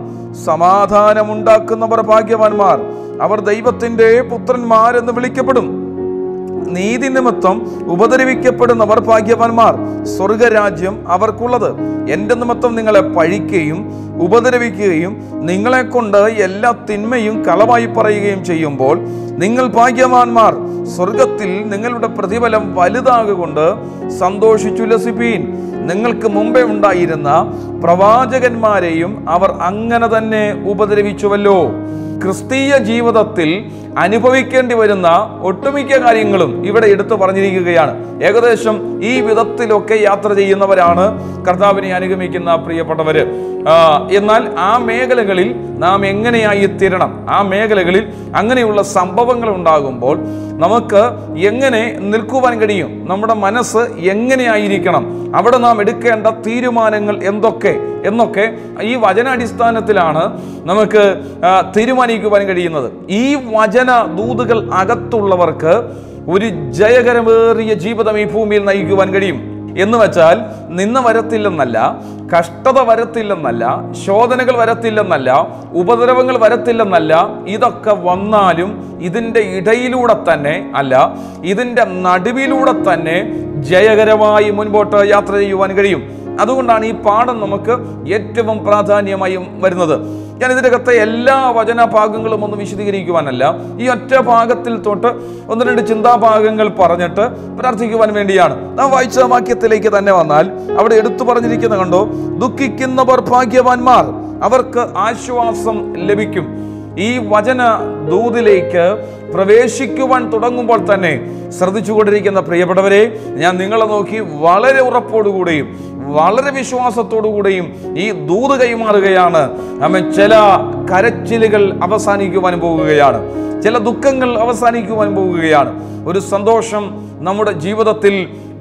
സമാധാനമുണ്ടാക്കുന്നവർ ഭാഗ്യവാന്മാർ അവർ ദൈവത്തിൻ്റെ പുത്രന്മാരെന്ന് വിളിക്കപ്പെടും നീതി നിമിത്തം ഉപദ്രവിക്കപ്പെടുന്നവർ ഭാഗ്യവാന്മാർ സ്വർഗരാജ്യം അവർക്കുള്ളത് എൻ്റെ നിമിത്തം നിങ്ങളെ പഴിക്കുകയും ഉപദ്രവിക്കുകയും നിങ്ങളെ കൊണ്ട് എല്ലാ തിന്മയും കളവായി പറയുകയും ചെയ്യുമ്പോൾ നിങ്ങൾ ഭാഗ്യവാന്മാർ സ്വർഗത്തിൽ നിങ്ങളുടെ പ്രതിഫലം വലുതാകൊണ്ട് സന്തോഷിച്ചുല്ലസിപ്പീൻ നിങ്ങൾക്ക് മുമ്പേ ഉണ്ടായിരുന്ന പ്രവാചകന്മാരെയും അവർ അങ്ങനെ തന്നെ ഉപദ്രവിച്ചുവല്ലോ ക്രിസ്തീയ ജീവിതത്തിൽ അനുഭവിക്കേണ്ടി വരുന്ന ഒട്ടുമിക്ക കാര്യങ്ങളും ഇവിടെ എടുത്തു പറഞ്ഞിരിക്കുകയാണ് ഏകദേശം ഈ വിധത്തിലൊക്കെ യാത്ര ചെയ്യുന്നവരാണ് കർത്താവിനെ അനുഗമിക്കുന്ന പ്രിയപ്പെട്ടവര് ആ, എന്നാൽ ആ മേഖലകളിൽ നാം എങ്ങനെയായി തീരണം ആ മേഖലകളിൽ അങ്ങനെയുള്ള സംഭവങ്ങൾ ഉണ്ടാകുമ്പോൾ നമുക്ക് എങ്ങനെ നിൽക്കുവാൻ കഴിയും നമ്മുടെ മനസ്സ് എങ്ങനെയായിരിക്കണം അവിടെ നാം എടുക്കേണ്ട തീരുമാനങ്ങൾ എന്തൊക്കെ എന്നൊക്കെ ഈ വചനാടിസ്ഥാനത്തിലാണ് നമുക്ക് ആ, തീരുമാനിക്കുവാൻ കഴിയുന്നത് ഈ വചന ദൂതുകൾ അകത്തുള്ളവർക്ക് ഒരു ജയകരമേറിയ ജീവിതം ഈ ഭൂമിയിൽ നയിക്കുവാൻ കഴിയും എന്ന് വെച്ചാൽ നിന്ന വരത്തില്ലെന്നല്ല കഷ്ടത വരത്തില്ലെന്നല്ല ശോധനകൾ വരത്തില്ലെന്നല്ല ഉപദ്രവങ്ങൾ വരത്തില്ലെന്നല്ല ഇതൊക്കെ വന്നാലും ഇതിൻ്റെ ഇടയിലൂടെ തന്നെ അല്ല ഇതിൻ്റെ നടുവിലൂടെ തന്നെ ജയകരമായി മുൻപോട്ട് യാത്ര ചെയ്യുവാൻ കഴിയും അതുകൊണ്ടാണ് ഈ പാഠം നമുക്ക് ഏറ്റവും പ്രാധാന്യമായും വരുന്നത് ഞാൻ ഇതിനകത്തെ എല്ലാ വചനഭാഗങ്ങളും ഒന്ന് വിശദീകരിക്കുവാനല്ല ഈ ഒറ്റ ഭാഗത്തിൽ തൊട്ട് ഒന്ന് രണ്ട് ചിന്താഭാഗങ്ങൾ പറഞ്ഞിട്ട് പ്രാർത്ഥിക്കുവാൻ വേണ്ടിയാണ് നാം വായിച്ച വാക്യത്തിലേക്ക് തന്നെ വന്നാൽ അവിടെ എടുത്തു പറഞ്ഞിരിക്കുന്ന കണ്ടോ ദുഃഖിക്കുന്നവർ ഭാഗ്യവാന്മാർ അവർക്ക് ആശ്വാസം ലഭിക്കും ഈ വചന ദൂതിലേക്ക് പ്രവേശിക്കുവാൻ തുടങ്ങുമ്പോൾ തന്നെ ശ്രദ്ധിച്ചുകൊണ്ടിരിക്കുന്ന പ്രിയപ്പെട്ടവരെ ഞാൻ നിങ്ങളെ നോക്കി വളരെ ഉറപ്പോടുകൂടിയും വളരെ വിശ്വാസത്തോടുകൂടിയും ഈ ദൂത് കൈമാറുകയാണ് നമ്മെ ചില കരച്ചിലുകൾ അവസാനിക്കുവാൻ പോകുകയാണ് ചില ദുഃഖങ്ങൾ അവസാനിക്കുവാൻ പോകുകയാണ് ഒരു സന്തോഷം നമ്മുടെ ജീവിതത്തിൽ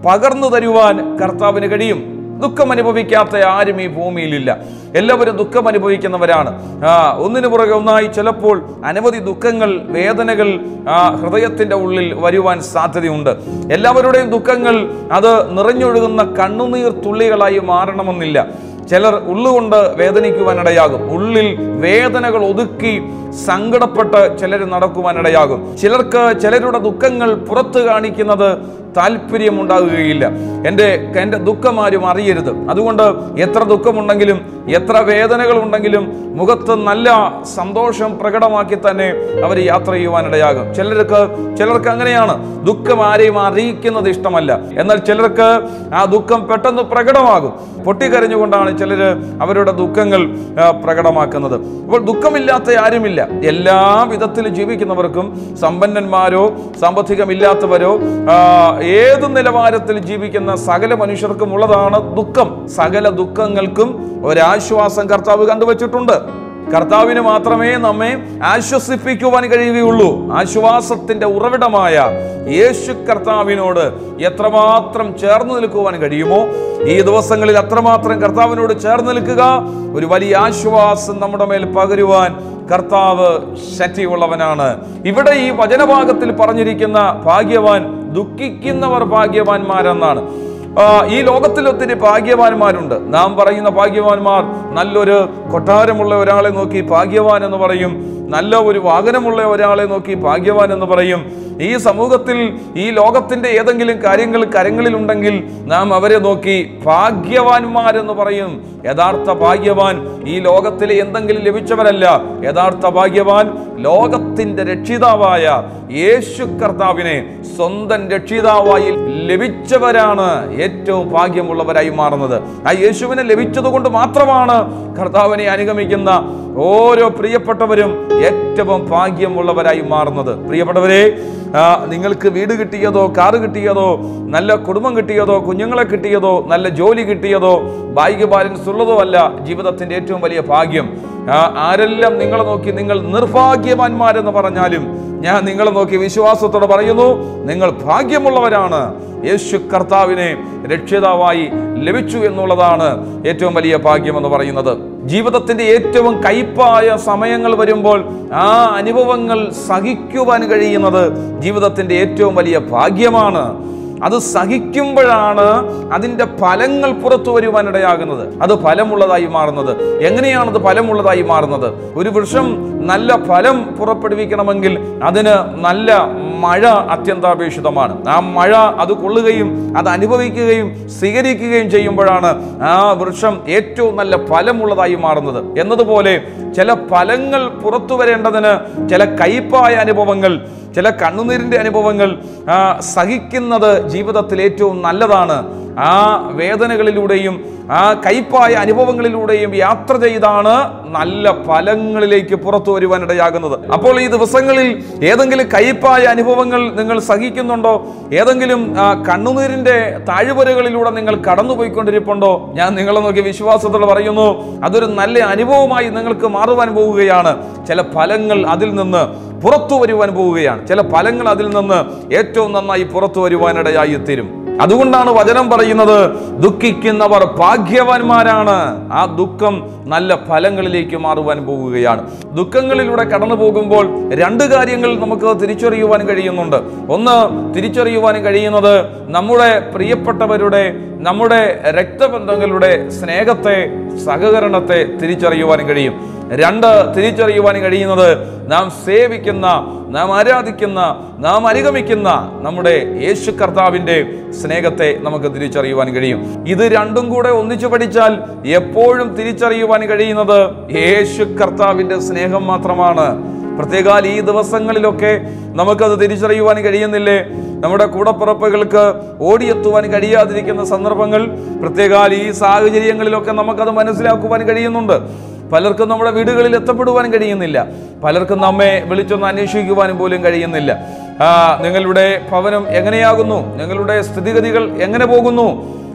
പകർന്നു തരുവാൻ കർത്താവിന് കഴിയും ദുഃഖം അനുഭവിക്കാത്ത ആരും ഈ ഭൂമിയിലില്ല എല്ലാവരും ദുഃഖം അനുഭവിക്കുന്നവരാണ് ആ ഒന്നിനു പുറകെ ഒന്നായി ചിലപ്പോൾ അനവധി ദുഃഖങ്ങൾ വേദനകൾ ആ ഹൃദയത്തിന്റെ ഉള്ളിൽ വരുവാൻ സാധ്യതയുണ്ട് എല്ലാവരുടെയും ദുഃഖങ്ങൾ അത് നിറഞ്ഞൊഴുകുന്ന കണ്ണുനീർ തുള്ളികളായി മാറണമെന്നില്ല ചിലർ ഉള്ളുകൊണ്ട് വേദനിക്കുവാനിടയാകും ഉള്ളിൽ വേദനകൾ ഒതുക്കി സങ്കടപ്പെട്ട് ചിലർ നടക്കുവാനിടയാകും ചിലർക്ക് ചിലരുടെ ദുഃഖങ്ങൾ പുറത്തു കാണിക്കുന്നത് താല്പര്യമുണ്ടാകുകയില്ല എൻ്റെ എൻ്റെ ദുഃഖം ആരും അറിയരുത് അതുകൊണ്ട് എത്ര ദുഃഖമുണ്ടെങ്കിലും എത്ര വേദനകൾ ഉണ്ടെങ്കിലും മുഖത്ത് നല്ല സന്തോഷം പ്രകടമാക്കി തന്നെ അവർ യാത്ര ചെയ്യുവാനിടയാകും ചിലർക്ക് ചിലർക്ക് അങ്ങനെയാണ് ദുഃഖം ആരെയും അറിയിക്കുന്നത് ഇഷ്ടമല്ല എന്നാൽ ചിലർക്ക് ആ ദുഃഖം പെട്ടെന്ന് പ്രകടമാകും പൊട്ടിക്കരഞ്ഞുകൊണ്ടാണ് ചിലർ അവരുടെ ദുഃഖങ്ങൾ ആ, പ്രകടമാക്കുന്നത് അപ്പോൾ ദുഃഖമില്ലാത്ത ആരുമില്ല എല്ലാ വിധത്തിലും ജീവിക്കുന്നവർക്കും സമ്പന്നന്മാരോ സാമ്പത്തികമില്ലാത്തവരോ ആ, ഏത് നിലവാരത്തിൽ ജീവിക്കുന്ന സകല മനുഷ്യർക്കും ഉള്ളതാണ് ദുഃഖം സകല ദുഃഖങ്ങൾക്കും ഒരാശ്വാസം കർത്താവ് കണ്ടുവച്ചിട്ടുണ്ട് കർത്താവിന് മാത്രമേ നമ്മെ ആശ്വസിപ്പിക്കുവാൻ കഴിയുകയുള്ളൂ ആശ്വാസത്തിന്റെ ഉറവിടമായ യേശു കർത്താവിനോട് എത്രമാത്രം ചേർന്ന് നിൽക്കുവാൻ കഴിയുമോ ഈ ദിവസങ്ങളിൽ അത്രമാത്രം കർത്താവിനോട് ചേർന്ന് നിൽക്കുക ഒരു വലിയ ആശ്വാസം നമ്മുടെ മേൽ പകരുവാൻ കർത്താവ് ശക്തിയുള്ളവനാണ് ഇവിടെ ഈ വചനഭാഗത്തിൽ പറഞ്ഞിരിക്കുന്ന ഭാഗ്യവാൻ ദുഃഖിക്കുന്നവർ ഭാഗ്യവാന്മാരെന്നാണ് ആ, ഈ ലോകത്തിൽ ഒത്തിരി ഭാഗ്യവാന്മാരുണ്ട് നാം പറയുന്ന ഭാഗ്യവാന്മാർ നല്ലൊരു കൊട്ടാരമുള്ള ഒരാളെ നോക്കി ഭാഗ്യവാൻ എന്ന് പറയും നല്ല ഒരു വാഹനമുള്ള ഒരാളെ നോക്കി ഭാഗ്യവാൻ എന്ന് പറയും ഈ സമൂഹത്തിൽ ഈ ലോകത്തിന്റെ ഏതെങ്കിലും കാര്യങ്ങൾ കരങ്ങളിലുണ്ടെങ്കിൽ നാം അവരെ നോക്കി ഭാഗ്യവാന്മാരെന്ന് പറയും യഥാർത്ഥ ഭാഗ്യവാൻ ഈ ലോകത്തിലെ എന്തെങ്കിലും ലഭിച്ചവരല്ല യഥാർത്ഥ ഭാഗ്യവാൻ ലോകത്തിന്റെ രക്ഷിതാവായ യേശു കർത്താവിനെ സ്വന്തം രക്ഷിതാവായി ലഭിച്ചവരാണ് ഏറ്റവും ഭാഗ്യമുള്ളവരായി മാറുന്നത് ആ യേശുവിനെ ലഭിച്ചതുകൊണ്ട് മാത്രമാണ് കർത്താവിനെ അനുഗമിക്കുന്ന ഓരോ പ്രിയപ്പെട്ടവരും ഏറ്റവും ഭാഗ്യമുള്ളവരായി മാറുന്നത് പ്രിയപ്പെട്ടവരെ ആ, നിങ്ങൾക്ക് വീട് കിട്ടിയതോ കാറ് കിട്ടിയതോ നല്ല കുടുംബം കിട്ടിയതോ കുഞ്ഞുങ്ങളെ കിട്ടിയതോ നല്ല ജോലി കിട്ടിയതോ ബായിക ബാലൻസ് ഉള്ളതോ അല്ല ജീവിതത്തിന്റെ ഏറ്റവും വലിയ ഭാഗ്യം ആ, ആരെല്ലാം നിങ്ങളെ നോക്കി നിങ്ങൾ നിർഭാഗ്യവാന്മാരെന്ന് പറഞ്ഞാലും ഞാൻ നിങ്ങളെ നോക്കി വിശ്വാസത്തോടെ പറയുന്നു നിങ്ങൾ ഭാഗ്യമുള്ളവരാണ് യേശു കർത്താവിനെ രക്ഷിതാവായി ലഭിച്ചു എന്നുള്ളതാണ് ഏറ്റവും വലിയ ഭാഗ്യം എന്ന് പറയുന്നത് ജീവിതത്തിന്റെ ഏറ്റവും കയ്പായ സമയങ്ങൾ വരുമ്പോൾ ആ അനുഭവങ്ങൾ സഹിക്കുവാൻ കഴിയുന്നത് ജീവിതത്തിന്റെ ഏറ്റവും വലിയ ഭാഗ്യമാണ് അത് സഹിക്കുമ്പോഴാണ് അതിൻ്റെ ഫലങ്ങൾ പുറത്തു വരുവാനിടയാകുന്നത് അത് ഫലമുള്ളതായി മാറുന്നത് എങ്ങനെയാണത് ഫലമുള്ളതായി മാറുന്നത് ഒരു വൃക്ഷം നല്ല ഫലം പുറപ്പെടുവിക്കണമെങ്കിൽ അതിന് നല്ല മഴ അത്യന്താപേക്ഷിതമാണ് ആ മഴ അത് കൊള്ളുകയും അത് അനുഭവിക്കുകയും സ്വീകരിക്കുകയും ചെയ്യുമ്പോഴാണ് ആ വൃക്ഷം ഏറ്റവും നല്ല ഫലമുള്ളതായി മാറുന്നത് എന്നതുപോലെ ചില ഫലങ്ങൾ പുറത്തു വരേണ്ടതിന് ചില കയ്പായ അനുഭവങ്ങൾ ചില കണ്ണുനീരിൻ്റെ അനുഭവങ്ങൾ ആ, സഹിക്കുന്നത് ജീവിതത്തിൽ ഏറ്റവും നല്ലതാണ് ആ വേദനകളിലൂടെയും ആ കയ്പായ അനുഭവങ്ങളിലൂടെയും യാത്ര ചെയ്താണ് നല്ല ഫലങ്ങളിലേക്ക് പുറത്തു വരുവാനിടയാകുന്നത് അപ്പോൾ ഈ ദിവസങ്ങളിൽ ഏതെങ്കിലും കയ്പായ അനുഭവങ്ങൾ നിങ്ങൾ സഹിക്കുന്നുണ്ടോ ഏതെങ്കിലും ആ, കണ്ണുനീരിന്റെ താഴ്വരകളിലൂടെ നിങ്ങൾ കടന്നുപോയിക്കൊണ്ടിരിപ്പുണ്ടോ ഞാൻ നിങ്ങളെ നോക്കി വിശ്വാസത്തോടെ പറയുന്നു അതൊരു നല്ല അനുഭവമായി നിങ്ങൾക്ക് മാറുവാൻ പോവുകയാണ് ചില ഫലങ്ങൾ അതിൽ നിന്ന് പുറത്തു വരുവാൻ പോവുകയാണ് ചില ഫലങ്ങൾ അതിൽ നിന്ന് ഏറ്റവും നന്നായി പുറത്തു വരുവാനിടയായി തീരും അതുകൊണ്ടാണ് വചനം പറയുന്നത് ദുഃഖിക്കുന്നവർ ഭാഗ്യവാന്മാരാണ് ആ ദുഃഖം നല്ല ഫലങ്ങളിലേക്ക് മാറുവാൻ പോവുകയാണ് ദുഃഖങ്ങളിലൂടെ കടന്നു പോകുമ്പോൾ രണ്ട് കാര്യങ്ങൾ നമുക്ക് തിരിച്ചറിയുവാൻ കഴിയുന്നുണ്ട് ഒന്ന് തിരിച്ചറിയുവാൻ കഴിയുന്നത് നമ്മുടെ പ്രിയപ്പെട്ടവരുടെ നമ്മുടെ രക്തബന്ധങ്ങളുടെ സ്നേഹത്തെ സഹകരണത്തെ തിരിച്ചറിയുവാൻ കഴിയും രണ്ട് തിരിച്ചറിയുവാൻ കഴിയുന്നത് നാം സേവിക്കുന്ന നാം ആരാധിക്കുന്ന നാം അനുഗമിക്കുന്ന നമ്മുടെ യേശു കർത്താവിൻ്റെ സ്നേഹത്തെ നമുക്ക് തിരിച്ചറിയുവാൻ കഴിയും ഇത് രണ്ടും കൂടെ ഒന്നിച്ചു പഠിച്ചാൽ എപ്പോഴും തിരിച്ചറിയുവാൻ കഴിയുന്നത് യേശു കർത്താവിൻ്റെ സ്നേഹം മാത്രമാണ് പ്രത്യേകാൽ ഈ ദിവസങ്ങളിലൊക്കെ നമുക്കത് തിരിച്ചറിയുവാൻ കഴിയുന്നില്ലേ നമ്മുടെ കൂടപ്പുറപ്പുകൾക്ക് ഓടിയെത്തുവാൻ കഴിയാതിരിക്കുന്ന സന്ദർഭങ്ങൾ പ്രത്യേകാൽ ഈ സാഹചര്യങ്ങളിലൊക്കെ നമുക്കത് മനസ്സിലാക്കുവാൻ കഴിയുന്നുണ്ട് പലർക്കും നമ്മുടെ വീടുകളിൽ എത്തപ്പെടുവാൻ കഴിയുന്നില്ല പലർക്കും നമ്മെ വിളിച്ചൊന്ന് അന്വേഷിക്കുവാനും പോലും കഴിയുന്നില്ല ആ നിങ്ങളുടെ ഭവനം എങ്ങനെയാകുന്നു നിങ്ങളുടെ സ്ഥിതിഗതികൾ എങ്ങനെ പോകുന്നു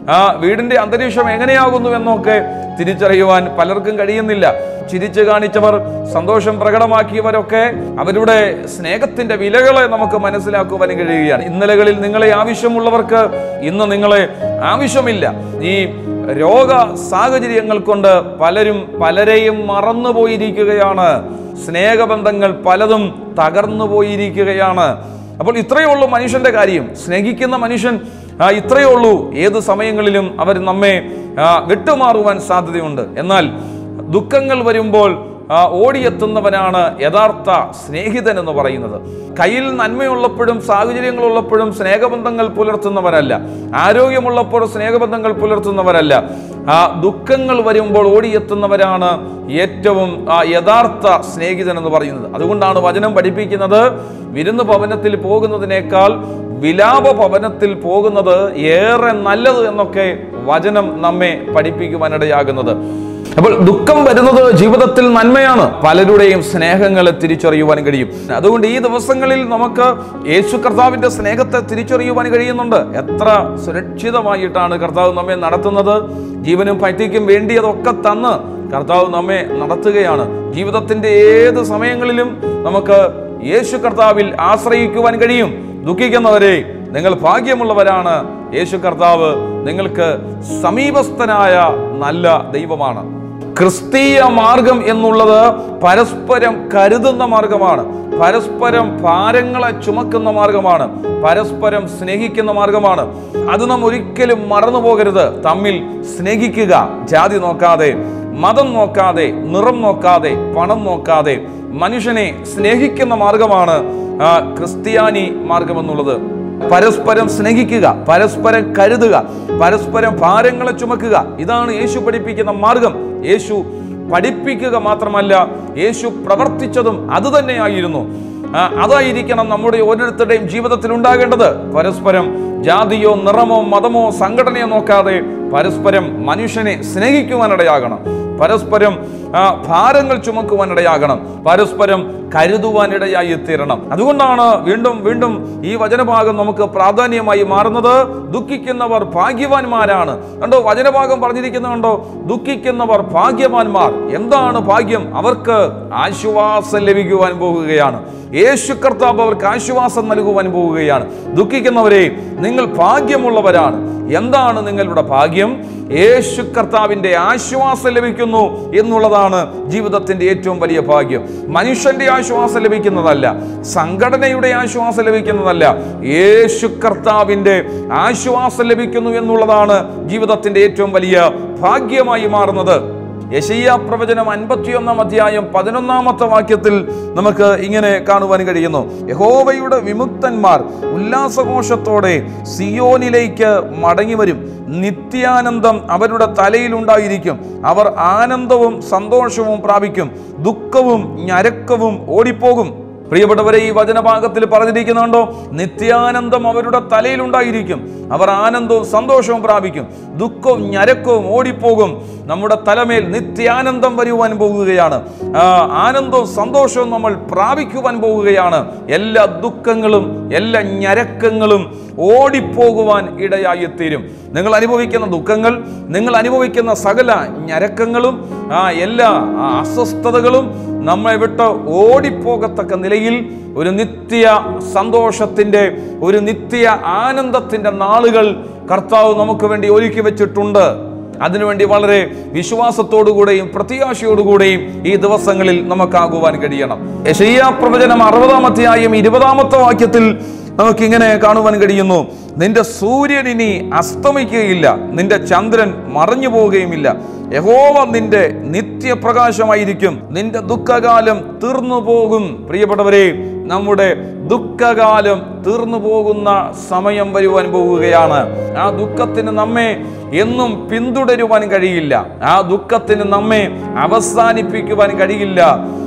ആ വീടിന്റെ അന്തരീക്ഷം എങ്ങനെയാകുന്നു എന്നൊക്കെ തിരിച്ചറിയുവാൻ പലർക്കും കഴിയുന്നില്ല ചിരിച്ചു കാണിച്ചവർ സന്തോഷം പ്രകടമാക്കിയവരൊക്കെ അവരുടെ സ്നേഹത്തിന്റെ വിലകളെ നമുക്ക് മനസ്സിലാക്കുവാൻ കഴിയുകയാണ് ഇന്നലകളിൽ നിങ്ങളെ ആവശ്യമുള്ളവർക്ക് ഇന്ന് നിങ്ങളെ ആവശ്യമില്ല ഈ രോഗ സാഹചര്യങ്ങൾ കൊണ്ട് പലരും പലരെയും മറന്നു പോയിരിക്കുകയാണ് സ്നേഹബന്ധങ്ങൾ പലതും തകർന്നു പോയിരിക്കുകയാണ് അപ്പോൾ ഇത്രയേ ഉള്ളൂ മനുഷ്യന്റെ കാര്യം സ്നേഹിക്കുന്ന മനുഷ്യൻ ആ, ഇത്രയേ ഉള്ളൂ ഏത് സമയങ്ങളിലും അവർ നമ്മെ ആ, വിട്ടുമാറുവാൻ സാധ്യതയുണ്ട് എന്നാൽ ദുഃഖങ്ങൾ വരുമ്പോൾ ആ, ഓടിയെത്തുന്നവനാണ് യഥാർത്ഥ സ്നേഹിതൻ എന്ന് പറയുന്നത് കയ്യിൽ നന്മയുള്ളപ്പോഴും സാഹചര്യങ്ങളുള്ളപ്പോഴും സ്നേഹബന്ധങ്ങൾ പുലർത്തുന്നവരല്ല ആരോഗ്യമുള്ളപ്പോൾ സ്നേഹബന്ധങ്ങൾ പുലർത്തുന്നവരല്ല ആ ദുഃഖങ്ങൾ വരുമ്പോൾ ഓടിയെത്തുന്നവരാണ് ഏറ്റവും ആ, യഥാർത്ഥ സ്നേഹിതൻ എന്ന് പറയുന്നത് അതുകൊണ്ടാണ് വചനം പഠിപ്പിക്കുന്നത് വിരുന്ന് ഭവനത്തിൽ പോകുന്നതിനേക്കാൾ വിലാപ ഭവനത്തിൽ പോകുന്നത് ഏറെ നല്ലത് എന്നൊക്കെ വചനം നമ്മെ പഠിപ്പിക്കുവാനിടയാകുന്നത് അപ്പോൾ ദുഃഖം വരുന്നത് ജീവിതത്തിൽ നന്മയാണ് പലരുടെയും സ്നേഹങ്ങളെ തിരിച്ചറിയുവാൻ കഴിയും അതുകൊണ്ട് ഈ ദിവസങ്ങളിൽ നമുക്ക് യേശു കർത്താവിന്റെ സ്നേഹത്തെ തിരിച്ചറിയുവാൻ കഴിയുന്നുണ്ട് എത്ര സുരക്ഷിതമായിട്ടാണ് കർത്താവ് നമ്മെ നടത്തുന്നത് ജീവനും പൈത്യക്കും വേണ്ടിയതൊക്കെ തന്ന് കർത്താവ് നമ്മെ നടത്തുകയാണ് ജീവിതത്തിന്റെ ഏത് സമയങ്ങളിലും നമുക്ക് യേശു കർത്താവിൽ ആശ്രയിക്കുവാൻ കഴിയും ദുഃഖിക്കുന്നവരെ നിങ്ങൾ ഭാഗ്യമുള്ളവരാണ് യേശു കർത്താവ് നിങ്ങൾക്ക് സമീപസ്ഥനായ നല്ല ദൈവമാണ് ക്രിസ്തീയ മാർഗം എന്നുള്ളത് പരസ്പരം കരുതുന്ന മാർഗമാണ് പരസ്പരം ഭാരങ്ങളെ ചുമക്കുന്ന മാർഗമാണ് പരസ്പരം സ്നേഹിക്കുന്ന മാർഗമാണ് അത് നാം ഒരിക്കലും മറന്നു പോകരുത് തമ്മിൽ സ്നേഹിക്കുക ജാതി നോക്കാതെ മതം നോക്കാതെ നിറം നോക്കാതെ പണം നോക്കാതെ മനുഷ്യനെ സ്നേഹിക്കുന്ന മാർഗമാണ് ആ, ക്രിസ്ത്യാനി മാർഗം എന്നുള്ളത് പരസ്പരം സ്നേഹിക്കുക പരസ്പരം കരുതുക പരസ്പരം ഭാരങ്ങളെ ചുമക്കുക ഇതാണ് യേശു പഠിപ്പിക്കുന്ന മാർഗം യേശു പഠിപ്പിക്കുക മാത്രമല്ല യേശു പ്രവർത്തിച്ചതും അതുതന്നെയായിരുന്നു ആ, അതായിരിക്കണം നമ്മുടെ ഓരോരുത്തരുടെയും ജീവിതത്തിൽ ഉണ്ടാകേണ്ടത് പരസ്പരം ജാതിയോ നിറമോ മതമോ സംഘടനയോ നോക്കാതെ പരസ്പരം മനുഷ്യനെ സ്നേഹിക്കുവാനിടയാകണം പരസ്പരം ആ, ഭാരങ്ങൾ ചുമക്കുവാനിടയാകണം പരസ്പരം കരുതുവാനിടയായി തീരണം അതുകൊണ്ടാണ് വീണ്ടും വീണ്ടും ഈ വചനഭാഗം നമുക്ക് പ്രാധാന്യമായി മാറുന്നത് ദുഃഖിക്കുന്നവർ ഭാഗ്യവാന്മാരാണ് കണ്ടോ വചനഭാഗം പറഞ്ഞിരിക്കുന്നത് കണ്ടോ ദുഃഖിക്കുന്നവർ ഭാഗ്യവാന്മാർ എന്താണ് ഭാഗ്യം അവർക്ക് ആശ്വാസം ലഭിക്കുവാൻ പോകുകയാണ് യേശു കർത്താവ് അവർക്ക് ആശ്വാസം നൽകുവാൻ പോവുകയാണ് ദുഃഖിക്കുന്നവരെ നിങ്ങൾ ഭാഗ്യമുള്ളവരാണ് എന്താണ് നിങ്ങളുടെ ഭാഗ്യം യേശു കർത്താവിന്റെ ആശ്വാസം ലഭിക്കുന്നു എന്നുള്ളതാണ് ജീവിതത്തിന്റെ ഏറ്റവും വലിയ ഭാഗ്യം മനുഷ്യന്റെ ആശ്വാസം ലഭിക്കുന്നതല്ല സംഘടനയുടെ ആശ്വാസം ലഭിക്കുന്നതല്ല യേശു കർത്താവിന്റെ ആശ്വാസം ലഭിക്കുന്നു എന്നുള്ളതാണ് ജീവിതത്തിന്റെ ഏറ്റവും വലിയ ഭാഗ്യമായി മാറുന്നത് യശയ്യ പ്രവചനം അൻപത്തിയൊന്നാം അധ്യായം പതിനൊന്നാമത്തെ വാക്യത്തിൽ നമുക്ക് ഇങ്ങനെ കാണുവാൻ കഴിയുന്നു യഹോവയുടെ വിമുക്തന്മാർ ഉല്ലാസഘോഷത്തോടെ സിയോനിലേക്ക് മടങ്ങി വരും നിത്യാനന്ദം അവരുടെ തലയിലുണ്ടായിരിക്കും അവർ ആനന്ദവും സന്തോഷവും പ്രാപിക്കും ദുഃഖവും ഞരക്കവും ഓടിപ്പോകും പ്രിയപ്പെട്ടവരെ ഈ വചനഭാഗത്തിൽ പറഞ്ഞിരിക്കുന്നുണ്ടോ നിത്യാനന്ദം അവരുടെ തലയിലുണ്ടായിരിക്കും അവർ ആനന്ദവും സന്തോഷവും പ്രാപിക്കും ദുഃഖവും ഞരക്കവും ഓടിപ്പോകും നമ്മുടെ തലമേൽ നിത്യാനന്ദം വരുവാൻ പോകുകയാണ് ആ, ആനന്ദവും സന്തോഷവും നമ്മൾ പ്രാപിക്കുവാൻ പോകുകയാണ് എല്ലാ ദുഃഖങ്ങളും എല്ലാ ഞരക്കങ്ങളും ഓടിപ്പോകുവാൻ ഇടയായി തീരും നിങ്ങൾ അനുഭവിക്കുന്ന ദുഃഖങ്ങൾ നിങ്ങൾ അനുഭവിക്കുന്ന സകല ഞരക്കങ്ങളും ആ എല്ലാ ആ, അസ്വസ്ഥതകളും നമ്മെ വിട്ട് ഓടിപ്പോകത്തക്ക നിലയിൽ ഒരു നിത്യ സന്തോഷത്തിൻ്റെ ഒരു നിത്യ ആനന്ദത്തിൻ്റെ നാളുകൾ കർത്താവ് നമുക്ക് വേണ്ടി ഒരുക്കി വെച്ചിട്ടുണ്ട് അതിനുവേണ്ടി വളരെ വിശ്വാസത്തോടുകൂടെയും പ്രത്യാശയോടുകൂടെയും ഈ ദിവസങ്ങളിൽ നമുക്കാകുവാൻ കഴിയണം യശയ്യാ പ്രവചനം അറുപതാം അധ്യായം ഇരുപതാമത്തെ വാക്യത്തിൽ നമുക്കിങ്ങനെ കാണുവാൻ കഴിയുന്നു നിന്റെ സൂര്യൻ ഇനി അസ്തമിക്കുകയില്ല നിന്റെ ചന്ദ്രൻ മറഞ്ഞു പോവുകയുമില്ല യഹോവ നിന്റെ നിത്യപ്രകാശമായിരിക്കും നിന്റെ ദുഃഖകാലം തീർന്നു പോകും പ്രിയപ്പെട്ടവരെ നമ്മുടെ ദുഃഖകാലം തീർന്നു പോകുന്ന സമയം വരുവാൻ പോവുകയാണ് ആ ദുഃഖത്തിന് നമ്മെ എന്നും പിന്തുടരുവാൻ കഴിയില്ല ആ ദുഃഖത്തിന് നമ്മെ അവസാനിപ്പിക്കുവാൻ കഴിയില്ല